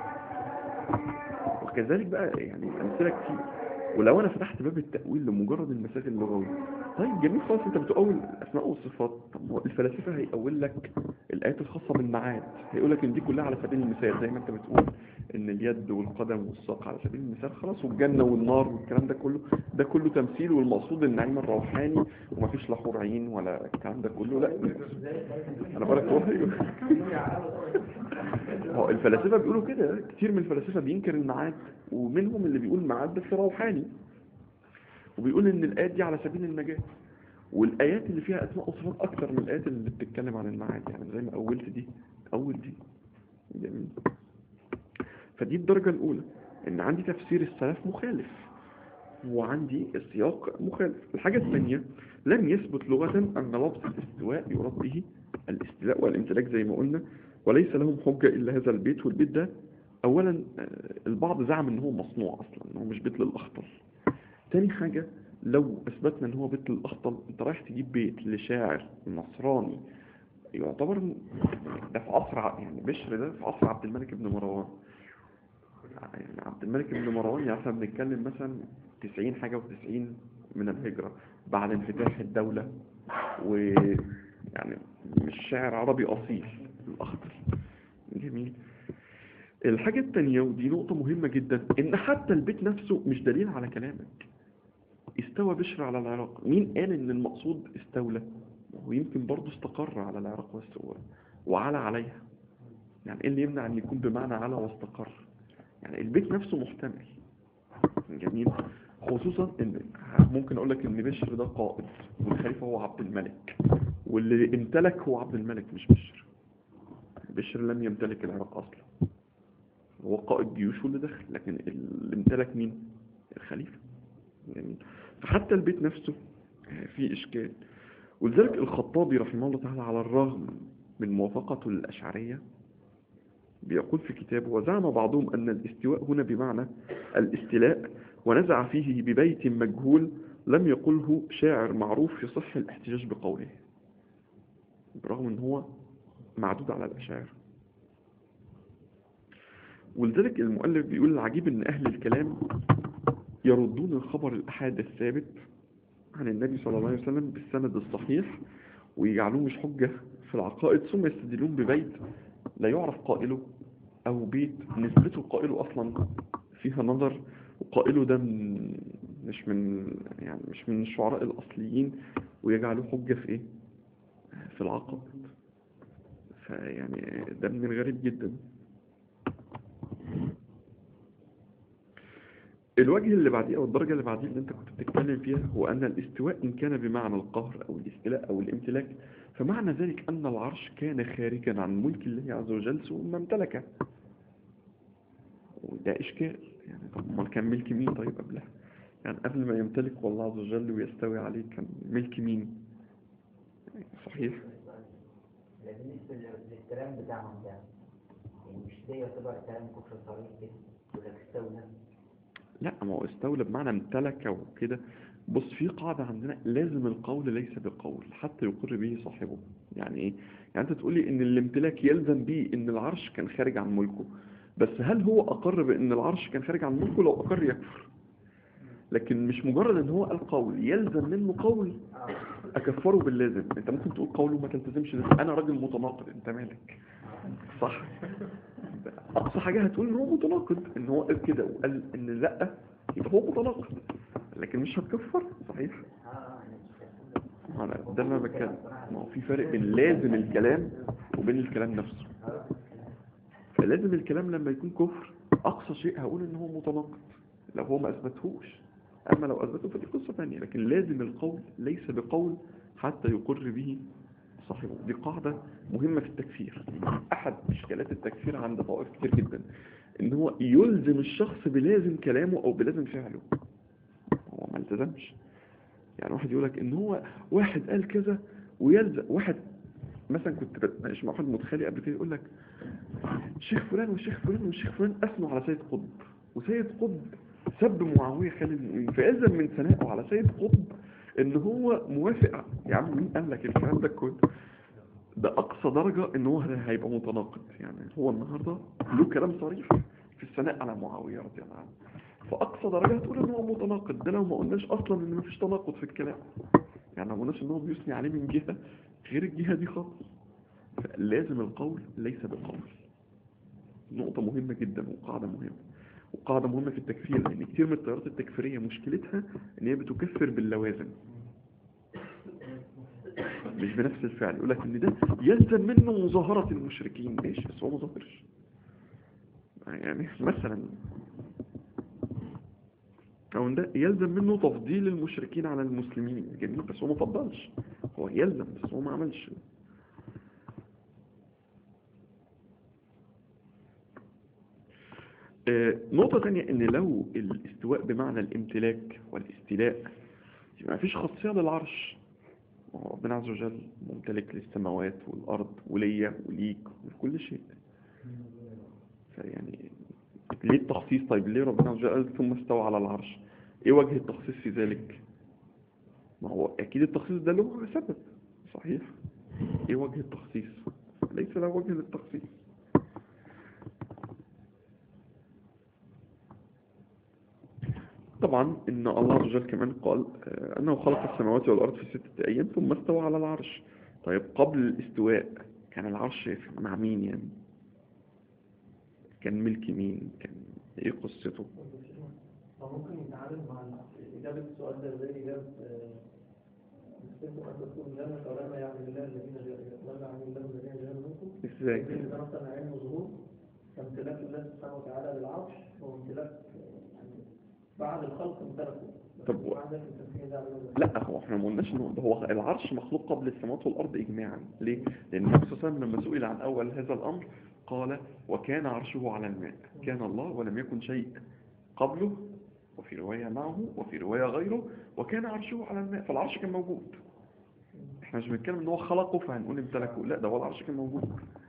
وكذلك بقى يعني امثله كتير ولو انا فتحت باب التاويل لمجرد المسائل اللغويه طيب جميل خالص انت بتؤول الاسماء والصفات طب ما هو الفلاسفه هيأول لك الايات الخاصه بالمعاد هيقول لك ان دي كلها على سبيل المثال زي ما انت بتقول ان اليد والقدم والساق على سبيل المثال خلاص والجنه والنار والكلام ده كله ده كله تمثيل والمقصود النعيم الروحاني ومفيش لا حور عين ولا الكلام ده كله لا انا بقولك هو ايوه هو الفلاسفه بيقولوا كده كتير من الفلاسفه بينكر المعاد ومنهم اللي بيقول المعاد بس روحاني وبيقول ان الايات دي على سبيل النجاه والايات اللي فيها اسماء وصفات اكتر من الايات اللي بتتكلم عن المعاد يعني زي ما اولت دي اول دي جميل فدي الدرجه الاولى ان عندي تفسير السلف مخالف وعندي السياق مخالف الحاجه الثانيه لم يثبت لغه ان لفظ الاستواء يراد به الاستيلاء والامتلاك زي ما قلنا وليس لهم حجه الا هذا البيت والبيت ده اولا آه، البعض زعم ان هو مصنوع اصلا ان هو مش بيت للاخطل تاني حاجة لو اثبتنا ان هو بيت للاخطل انت رايح تجيب بيت لشاعر نصراني يعتبر ده في عصر ع- يعني بشر ده في عصر عبد الملك بن مروان يعني عبد الملك بن مروان يعني احنا بنتكلم مثلا 90 حاجة و90 من الهجرة بعد انفتاح الدولة ويعني مش شاعر عربي أصيل الأخضر جميل الحاجة التانية ودي نقطة مهمة جدا إن حتى البيت نفسه مش دليل على كلامك استوى بشر على العراق مين قال إن المقصود استولى ويمكن برضه استقر على العراق واستوى وعلى عليها يعني إيه اللي يمنع أن يكون بمعنى على واستقر يعني البيت نفسه محتمل جميل خصوصا ان ممكن اقول لك ان بشر ده قائد والخليفه هو عبد الملك واللي امتلك هو عبد الملك مش بشر بشر لم يمتلك العراق اصلا هو قائد جيوش واللي دخل لكن اللي امتلك مين الخليفه جميل فحتى البيت نفسه فيه اشكال ولذلك الخطابي رحمه الله تعالى على الرغم من موافقته للاشعريه بيقول في كتابه وزعم بعضهم أن الاستواء هنا بمعنى الاستيلاء ونزع فيه ببيت مجهول لم يقله شاعر معروف يصح الاحتجاج بقوله برغم ان هو معدود على الأشاعر ولذلك المؤلف بيقول العجيب ان أهل الكلام يردون الخبر الأحاد الثابت عن النبي صلى الله عليه وسلم بالسند الصحيح ويجعلوه مش حجة في العقائد ثم يستدلون ببيت لا يعرف قائله أو بيت نسبته قائله أصلا فيها نظر وقائله ده من مش من يعني مش من الشعراء الأصليين ويجعلوه حجة في إيه؟ في العقائد فيعني ده من الغريب جدا الوجه اللي بعديه أو الدرجة اللي بعديه اللي أنت كنت بتتكلم فيها هو أن الاستواء إن كان بمعنى القهر أو الاستيلاء أو الامتلاك فمعنى ذلك أن العرش كان خارجا عن ملك الله عز وجل ثم امتلكه وده إشكال يعني طب ما كان ملك مين طيب قبلها يعني قبل ما يمتلك والله عز وجل ويستوي عليه كان ملك مين صحيح بالنسبة للكلام بتاعهم ده يعني مش ده يعتبر كلام كفر صريح كده يقول لك استولى لا ما هو استولى بمعنى امتلك وكده بص في قاعدة عندنا لازم القول ليس بقول حتى يقر به صاحبه يعني ايه يعني انت تقولي ان الامتلاك يلزم به ان العرش كان خارج عن ملكه بس هل هو اقر بان العرش كان خارج عن ملكه لو اقر يكفر لكن مش مجرد ان هو قال قول يلزم منه قول اكفره باللازم انت ممكن تقول قوله ما تلتزمش لازم. انا راجل متناقض انت مالك صح اقصى حاجه هتقول ان هو متناقض ان هو قال كده وقال ان لا يبقى هو متناقض لكن مش هتكفر صحيح اه يعني أنا ده اللي انا بتكلم ما هو في فرق بين لازم الكلام وبين الكلام نفسه فلازم الكلام لما يكون كفر اقصى شيء هقول ان هو متناقض لو هو ما اثبتهوش اما لو اثبته فدي قصه ثانيه لكن لازم القول ليس بقول حتى يقر به صاحبه دي قاعده مهمه في التكفير احد اشكالات التكفير عند طوائف كتير جدا ان هو يلزم الشخص بلازم كلامه او بلازم فعله هو ما التزمش يعني واحد يقول لك ان هو واحد قال كذا ويلزم واحد مثلا كنت بتناقش مع واحد متخيلي قبل كده يقول لك شيخ فلان وشيخ فلان وشيخ فلان اثنوا على سيد قطب وسيد قطب سب معاويه خالد المؤمنين فيلزم من ثنائه على سيد قطب ان هو موافق يا عم مين قال لك الكلام ده كله ده اقصى درجه ان هو هيبقى متناقض يعني هو النهارده له كلام صريح في الثناء على معاويه رضي الله عنه فاقصى درجه هتقول ان هو متناقض ده لو ما قلناش اصلا ان مفيش تناقض في الكلام يعني ما قلناش ان هو بيثني عليه من جهه غير الجهه دي خالص لازم القول ليس بالقول نقطة مهمة جدا وقاعدة مهمة وقاعدة مهمة في التكفير لأن كتير من التيارات التكفيرية مشكلتها إن هي بتكفر باللوازم مش بنفس الفعل يقول لك إن ده يلزم منه مظاهرة المشركين ماشي بس هو ما ظاهرش يعني مثلا أو إن ده يلزم منه تفضيل المشركين على المسلمين جميل بس هو ما فضلش هو يلزم بس هو ما عملش آه، نقطة تانية ان لو الاستواء بمعنى الامتلاك والاستيلاء يبقى مفيش خاصية للعرش ما هو ربنا عز وجل ممتلك للسماوات والأرض وليا وليك ولكل شيء فيعني ليه التخصيص طيب ليه ربنا عز وجل قال ثم استوى على العرش ايه وجه التخصيص في ذلك ما هو اكيد التخصيص ده له سبب صحيح ايه وجه التخصيص ليس له وجه للتخصيص طبعا ان الله عز وجل كمان قال آه، انه خلق السماوات والارض في ستة ايام ثم استوى على العرش طيب قبل الاستواء كان العرش مع مين يعني كان ملك مين كان ايه قصته فممكن يتعامل مع إجابة السؤال ده زي إجابة مستمع أن تكون لنا كلام يعمل الله الذين جاءوا لما يعمل الله الذين جاءوا منكم ازاي إذا مثلا علم ظهور امتلاك الله سبحانه وتعالى للعرش هو امتلاك يعني بعد الخلق امتلكه طب و- بعد ذلك التسمية ده عليه لا هو احنا ما قلناش انه ده هو العرش مخلوق قبل السماوات والارض اجماعا ليه لان النبي صلى الله عليه وسلم لما سئل عن اول هذا الامر قال وكان عرشه على الماء كان الله ولم يكن شيء قبله وفي رواية معه وفي رواية غيره وكان عرشه على الماء فالعرش كان موجود احنا مش بنتكلم ان هو خلقه فهنقول امتلكه لا ده هو العرش كان موجود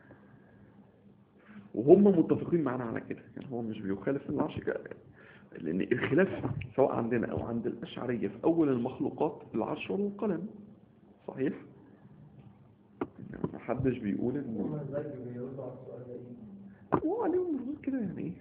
وهم متفقين معانا على كده يعني هو مش بيخالف العرش ك- لان الخلاف سواء عندنا او عند الاشعريه في اول المخلوقات العرش والقلم صحيح يعني ما حدش بيقول هم انه ازاي بيردوا على السؤال ده ايه؟ هو عليهم ردود كده يعني ايه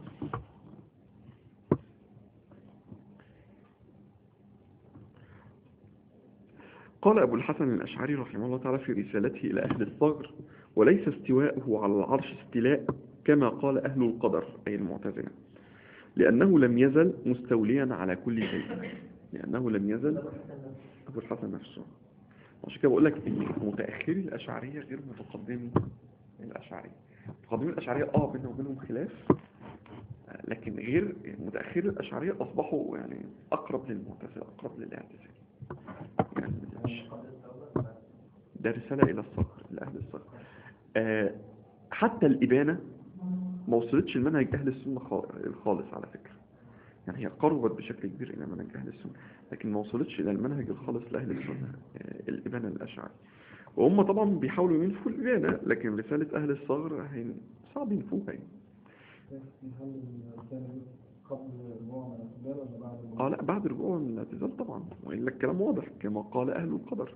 قال أبو الحسن الأشعري رحمه الله تعالى في رسالته إلى أهل الصغر وليس استواءه على العرش استيلاء كما قال أهل القدر أي المعتزلة لأنه لم يزل مستوليا على كل شيء لأنه لم يزل أبو الحسن نفسه عشان كده بقول لك إن متأخري الأشعرية غير متقدمي الأشعرية متقدمي الأشعرية آه بينهم وبينهم خلاف آه، لكن غير متأخري الأشعرية أصبحوا يعني أقرب للمعتزلة أقرب للاعتزال يعني مش ده رسالة إلى الصقر لأهل الصقر آه حتى الإبانة ما وصلتش لمنهج أهل السنة خا- الخالص على فكرة يعني هي قربت بشكل كبير إلى منهج أهل السنة لكن ما وصلتش إلى المنهج الخالص لأهل السنة آه الإبانة الأشعري وهم طبعا بيحاولوا ينفوا الإبانة لكن رسالة أهل الصغر هي صعب ينفوها يعني. هل كان قبل رجوع من الاعتذار ولا بعد رجوع؟ اه لا بعد رجوعه من الاعتزال طبعا وإلا الكلام واضح كما قال أهل القدر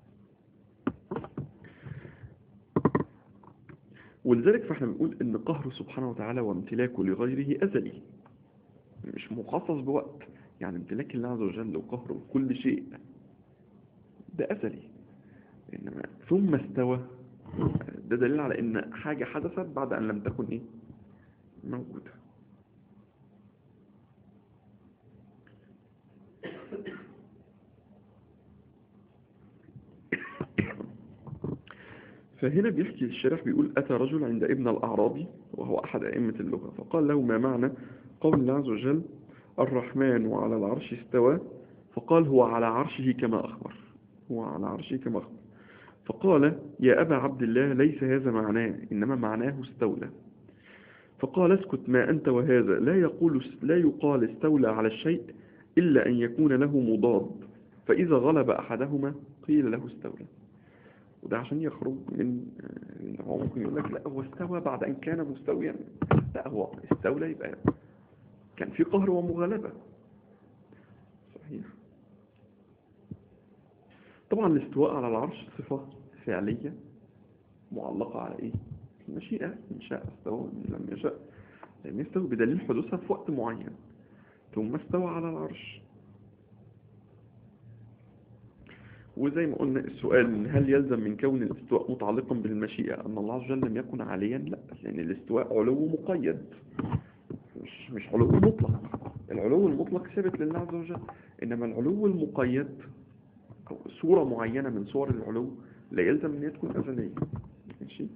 ولذلك فاحنا بنقول ان قهره سبحانه وتعالى وامتلاكه لغيره أزلي مش مخصص بوقت يعني امتلاك الله عز وجل وقهره كل شيء ده أزلي إنما ثم استوى ده دليل على ان حاجة حدثت بعد أن لم تكن ايه موجودة فهنا بيحكي الشارح بيقول أتى رجل عند ابن الأعرابي وهو أحد أئمة اللغة فقال له ما معنى قول الله عز وجل الرحمن على العرش استوى فقال هو على عرشه كما أخبر هو على عرشه كما أخبر فقال يا أبا عبد الله ليس هذا معناه إنما معناه استولى فقال اسكت ما أنت وهذا لا يقول لا يقال استولى على الشيء إلا أن يكون له مضاد فإذا غلب أحدهما قيل له استولى وده عشان يخرج من آه، ان هو ممكن يقول لك لا هو استوى بعد ان كان مستويا لا هو استولى يبقى كان في قهر ومغالبة صحيح طبعا الاستواء على العرش صفة فعلية معلقة على ايه المشيئة ان شاء استوى وإن لم يشاء لم يستوي بدليل حدوثها في وقت معين ثم استوى على العرش وزي ما قلنا السؤال هل يلزم من كون الاستواء متعلقا بالمشيئة أن الله عز وجل لم يكن عاليا لا لأن الاستواء علو مقيد مش مش علو مطلق العلو المطلق ثابت لله عز وجل إنما العلو المقيد أو صورة معينة من صور العلو لا يلزم أن هي تكون أزلية ماشي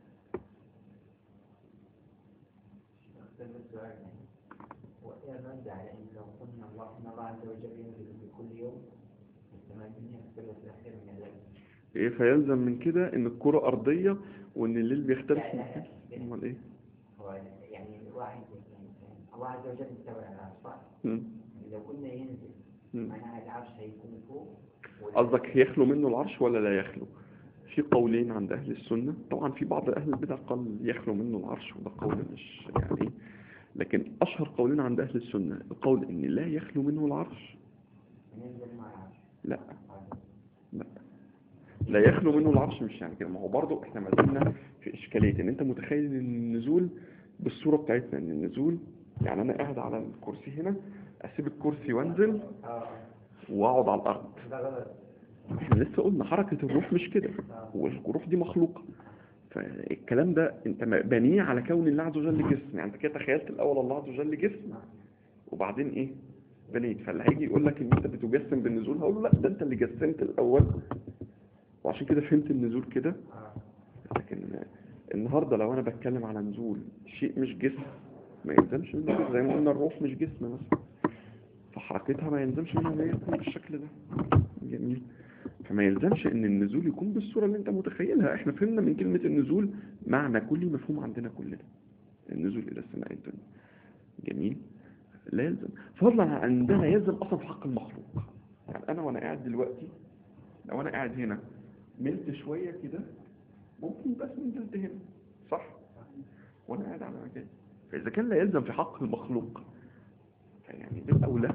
اختلف السؤال يعني وإيه الرد على إن لو قلنا الله إن الله عز وجل ينزل في كل يوم السماء الدنيا اختلف الأخير من الليل إيه فيلزم من كده إن الكرة أرضية وإن الليل بيختلف لا لا لا أمال إيه؟ هو يعني الواحد يعني الله عز وجل استوى على العرش صح؟ مم. لو قلنا ينزل مم. معناها العرش هيكون فوق ولا- قصدك يخلو منه العرش ولا لا يخلو في قولين عند أهل السنة طبعا في بعض أهل البدع قال يخلو منه العرش وده قول مش يعني لكن أشهر قولين عند أهل السنة القول إن لا يخلو منه العرش ينزل مع العرش لا لا لا يخلو منه العرش مش يعني كده ما هو برضه احنا ما زلنا في إشكالية إن أنت متخيل إن النزول بالصورة بتاعتنا إن النزول يعني أنا قاعد على الكرسي هنا أسيب الكرسي وأنزل اه وأقعد على الأرض ده غلط احنا لسه قلنا حركة الروح مش كده والروح دي مخلوقة فالكلام ده انت م- بنيه على كون الله عز وجل جسم يعني انت كده تخيلت الاول الله عز وجل جسم وبعدين ايه بنيت فاللي هيجي يقول لك ان انت بتجسم بالنزول هقول له لا ده انت اللي جسمت الاول وعشان كده فهمت النزول كده اه لكن النهارده لو انا بتكلم على نزول شيء مش جسم ما يلزمش منه كده زي ما قلنا الروح مش جسم مثلا فحركتها ما يلزمش منها ان هي تكون بالشكل ده جميل فما يلزمش ان النزول يكون بالصورة اللي انت متخيلها احنا فهمنا من كلمة النزول معنى كلي مفهوم عندنا كلنا النزول الى السماء الدنيا جميل لا يلزم فضلا عن ان ده لا يلزم اصلا في حق المخلوق يعني انا وانا قاعد دلوقتي لو انا قاعد هنا ملت شوية كده ممكن بس نزلت هنا صح وانا قاعد على مكان فاذا كان لا يلزم في حق المخلوق فيعني بالاولى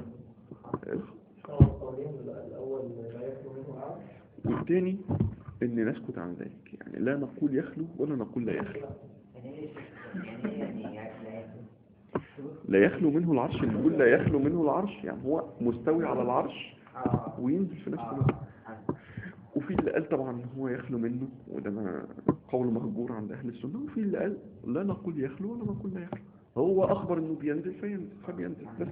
القولين الأول لا يخلو منه عرش والتاني ان نسكت عن ذلك يعني لا نقول يخلو ولا نقول لا يخلو يعني ايه يعني ايه يعني لا يخلو لا يخلو منه العرش اللي بيقول لا يخلو منه العرش يعني هو مستوي على العرش اه وينزل في نفس اه الوقت آه. وفي اللي قال طبعا ان هو يخلو منه وده ما قول مهجور عند اهل السنه وفي اللي قال لا نقول يخلو ولا نقول لا يخلو هو اخبر انه بينزل فينزل فبينزل بس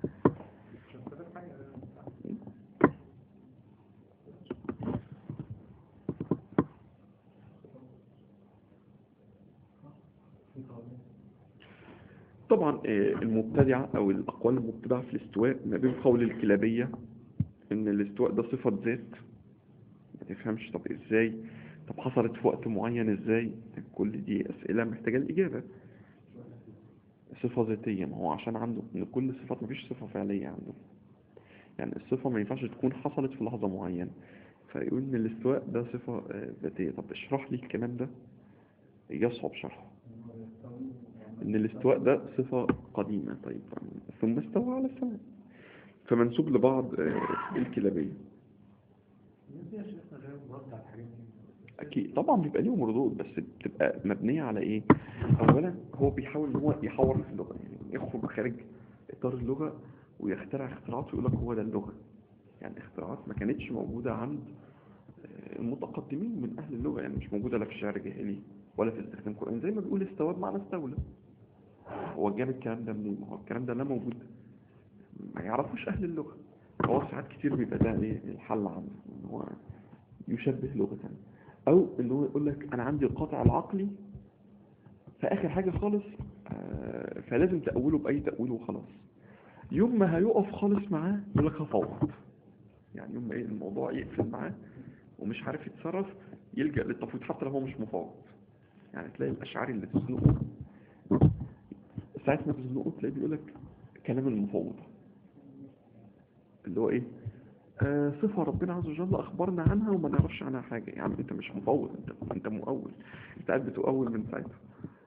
في قولين طبعا آه، المبتدعة أو الأقوال المبتدعة في الاستواء ما بين قول الكلابية إن الاستواء ده صفة ذات ما تفهمش طب إزاي طب حصلت في وقت معين إزاي كل دي أسئلة محتاجة الإجابة صفة ذاتية ما هو عشان عنده إن كل صفات ما فيش صفة فعلية عنده يعني الصفة ما ينفعش تكون حصلت في لحظة معينة فيقول إن الاستواء ده صفة آه، ذاتية طب اشرح لي الكلام ده يصعب شرحه إنه يستوي ان الاستواء ده صفة قديمة طيب ثم استوى على السماء فمنسوب لبعض آه، الكلابية ازاي يا شيخنا غير برد على الحاجات دي اكيد طبعا بيبقى ليهم ردود بس بتبقى مبنية على ايه اولا هو بيحاول ان هو يحور في اللغة يعني يخرج خارج اطار اللغة ويخترع اختراعات ويقول لك هو ده اللغة يعني اختراعات ما كانتش موجودة عند آه، المتقدمين من اهل اللغة يعني مش موجودة لا في الشعر الجاهلي ولا في استخدام القرآن زي ما بيقول استوى بمعنى استولى هو جاب الكلام ده منين ما هو الكلام ده لا موجود ما يعرفوش اهل اللغة هو ساعات كتير بيبقى ده ايه الحل عنه ان هو يشبه لغة او ان هو يقول لك انا عندي القاطع العقلي فاخر حاجة خالص آه، فلازم تأوله بأي تأويل وخلاص يوم ما هيقف خالص معاه يقول لك هفوض يعني يوم ما ايه الموضوع يقفل معاه ومش عارف يتصرف يلجأ للتفويض حتى لو هو مش مفوض يعني تلاقي الأشعاري اللي تزنقه ساعة ما تزنقه تلاقيه بيقول لك كلام المفوضة اللي هو ايه آه، صفة ربنا عز وجل أخبرنا عنها وما نعرفش عنها حاجة يعني أنت مش مفوض أنت, أنت مؤول أنت قاعد بتؤول من ساعتها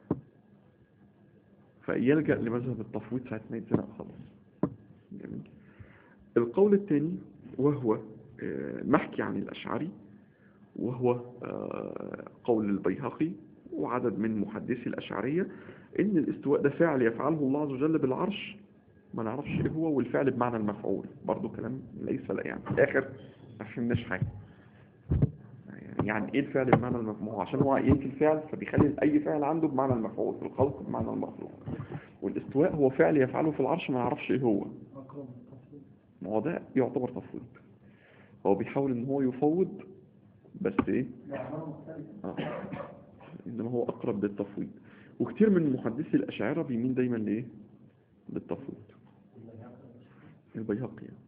فيلجأ لمذهب التفويض ساعة ما يتزنق خالص جميل القول الثاني وهو آه، محكي عن الأشعري وهو آه، قول البيهقي وعدد من محدثي الأشعرية إن الاستواء ده فعل يفعله الله عز وجل بالعرش ما نعرفش ايه هو والفعل بمعنى المفعول برضو كلام ليس لا يعني في الآخر ما فهمناش حاجة يعني ايه الفعل بمعنى المفعول عشان هو ينفي الفعل فبيخلي اي فعل عنده بمعنى المفعول في الخلق بمعنى المخلوق والاستواء هو فعل يفعله في العرش ما نعرفش ايه هو أقرب التفصيل ما هو ده يعتبر تفويض هو بيحاول ان هو يفوض بس ايه بأعمال مختلفة آه. انما هو اقرب للتفويض وكتير من محدثي الاشاعره بيميل دايما لايه للتفويض البيهقي يعني.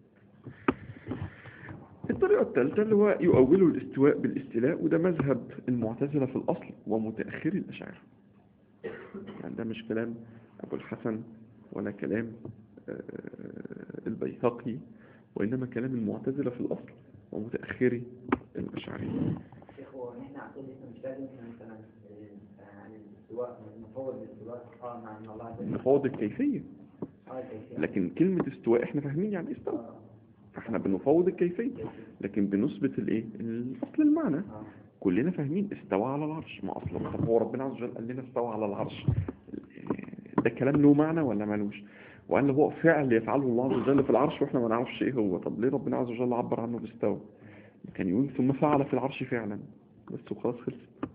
الطريقة الثالثة اللي هو يؤول الاستواء بالاستيلاء وده مذهب المعتزلة في الأصل ومتأخري الأشاعرة يعني ده مش كلام أبو الحسن ولا كلام آه، البيهقي وإنما كلام المعتزلة في الأصل ومتأخري الأشاعرة شيخ هو نحن عقيدتنا مش لازم إحنا مثلا آه، عن الاستواء نفوض الاستواء قال مع ان الله عز وجل نفوض الكيفية قال كيفية. لكن كلمة استواء احنا فاهمين يعني إيه استوى فاحنا بنفوض الكيفية لكن بنثبت الايه الاصل المعنى آه. كلنا فاهمين استوى على العرش ما اصلا طب هو ربنا عز وجل قال لنا استوى على العرش ده كلام له معنى ولا مالوش وقال له هو فعل يفعله الله عز وجل في العرش واحنا ما نعرفش ايه هو طب ليه ربنا عز وجل عبر عنه باستوى كان يقول ثم فعل في العرش فعلا بس وخلاص خلص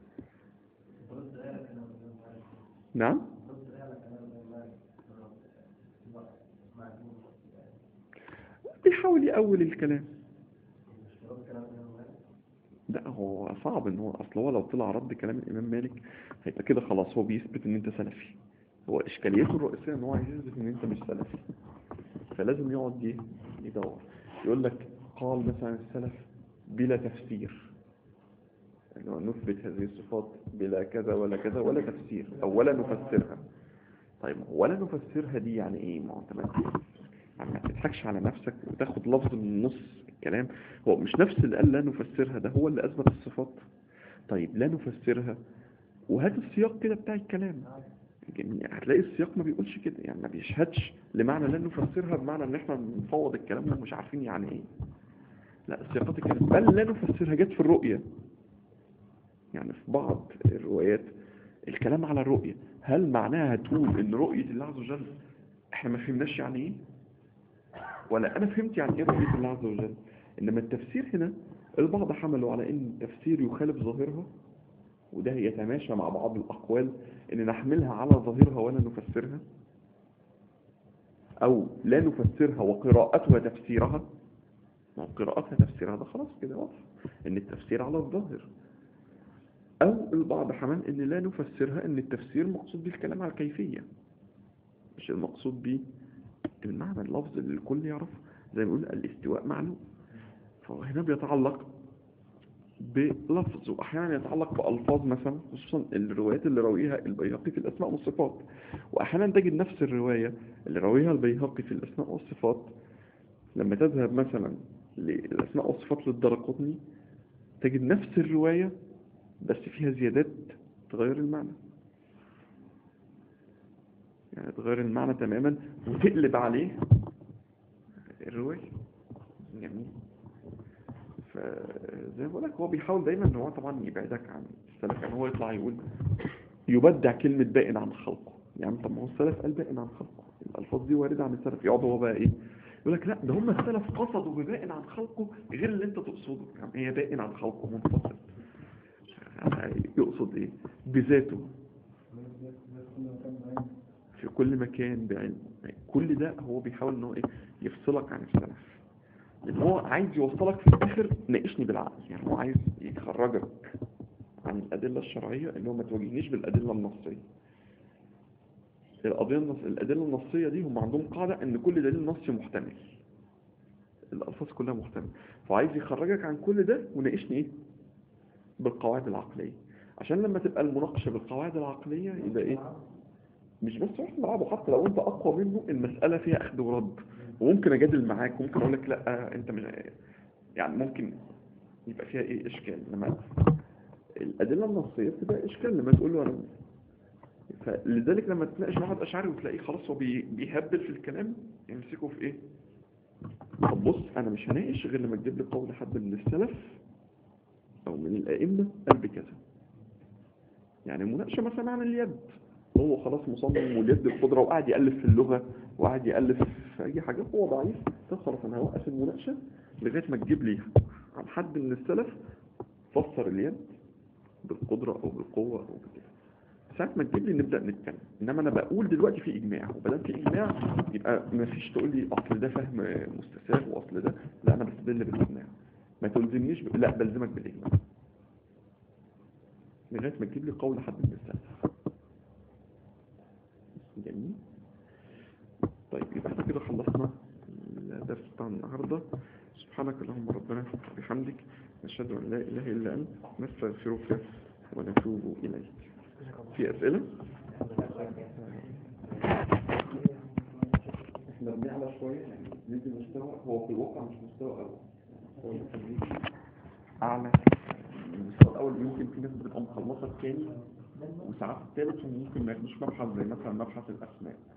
نعم بيحاول يأول الكلام لا هو صعب ان هو اصل هو لو طلع رد كلام الامام مالك هيبقى كده خلاص هو بيثبت ان انت سلفي هو اشكاليته الرئيسيه ان هو عايز يثبت ان انت مش سلفي فلازم يقعد ي- يدور يقول لك قال مثلا السلف بلا تفسير يعني هو نثبت هذه الصفات بلا كذا ولا كذا ولا تفسير او ولا نفسرها طيب ولا نفسرها دي يعني ايه ما هو انت ما يعني ما تضحكش على نفسك وتاخد لفظ من نص الكلام هو مش نفس اللي قال لا نفسرها ده هو اللي اثبت الصفات طيب لا نفسرها وهات السياق كده بتاع الكلام يعني هتلاقي السياق ما بيقولش كده يعني ما بيشهدش لمعنى لا نفسرها بمعنى ان احنا بنفوض الكلام ومش عارفين يعني ايه لا السياقات الكلام بل لا نفسرها جت في الرؤية يعني في بعض الروايات الكلام على الرؤية هل معناها تقول ان رؤية الله عز وجل احنا ما فهمناش يعني ايه ولا انا فهمت يعني ايه رؤية الله عز وجل انما التفسير هنا البعض حملوا على ان التفسير يخالف ظاهرها وده يتماشى مع بعض الاقوال ان نحملها على ظاهرها ولا نفسرها او لا نفسرها وقراءتها تفسيرها ما هو قراءتها تفسيرها ده خلاص كده واضح ان التفسير على الظاهر او البعض حمل ان لا نفسرها ان التفسير مقصود به الكلام على الكيفية مش المقصود به المعنى اللفظ اللي الكل يعرفه زي ما بيقول الاستواء معلوم فهو هنا بيتعلق بلفظ واحيانا يتعلق بالفاظ مثلا خصوصا الروايات اللي رويها البيهقي في الاسماء والصفات واحيانا تجد نفس الروايه اللي رويها البيهقي في الاسماء والصفات لما تذهب مثلا للاسماء والصفات للدرقطني تجد نفس الروايه بس فيها زيادات تغير المعنى يعني تغير المعنى تماما وتقلب عليه الروايه جميل فزي ما بقول لك هو بيحاول دايما ان هو طبعا يبعدك عن السلف يعني هو يطلع يقول يبدع كلمة بائن عن خلقه يعني طب ما هو السلف قال بائن عن خلقه الألفاظ دي واردة عن السلف يقعد هو بقى ايه يقول لك لا ده هم السلف قصدوا ببائن عن خلقه غير اللي انت تقصده يعني هي بائن عن خلقه منفصل يعني يقصد ايه بذاته في كل مكان بعلمه كل ده هو بيحاول ان هو ايه يفصلك عن السلف لان هو عايز يوصلك في الاخر ناقشني بالعقل يعني هو عايز يخرجك عن الادله الشرعيه اللي هو ما تواجهنيش بالادله النصيه القضيه النص... الادله النصيه دي هم عندهم قاعده ان كل دليل نصي محتمل الالفاظ كلها محتمل فعايز يخرجك عن كل ده وناقشني ايه بالقواعد العقليه عشان لما تبقى المناقشه بالقواعد العقليه يبقى ايه مش بس واحد ملعبه حتى لو انت اقوى منه المساله فيها اخذ ورد وممكن اجادل معاك وممكن اقول لك لا انت مش يعني ممكن يبقى فيها ايه اشكال لما الادله النصيه بتبقى اشكال لما تقول له انا فلذلك لما تناقش مع واحد اشعري وتلاقيه خلاص هو بي- بيهبل في الكلام يمسكه في ايه طب بص انا مش هناقش غير لما تجيب لي قول حد من السلف او من الائمه قال بكذا يعني مناقشه مثلا عن اليد هو خلاص مصمم واليد القدره وقاعد يالف في اللغه وقاعد يالف في اي حاجه هو ضعيف طب خلاص انا هوقف المناقشه لغايه ما تجيب لي عن حد من السلف فسر اليد بالقدره او بالقوه او بكده ساعة ما تجيب لي نبدأ نتكلم انما انا بقول دلوقتي في اجماع وبدل في اجماع يبقى ما فيش تقول لي اصل ده فهم مستساغ واصل ده لا انا بستدل بالاجماع ما تلزمنيش ب... لا بلزمك بالاجماع لغاية ما تجيب لي قول حد من السلف جميل طيب يبقى احنا كده خلصنا الدرس بتاع النهارده سبحانك اللهم ربنا وبحمدك نشهد ان لا اله الا انت نستغفرك ونتوب اليك في اسئله احنا بنعلى شويه يعني ندي مستوى هو في الواقع مش مستوى اول هو التدريب اعلى من المستوى الاول يمكن في ناس بتبقى مخلصه الثاني وساعات الثالث وممكن ما ياخدوش مبحث زي مثلا مبحث الاسماء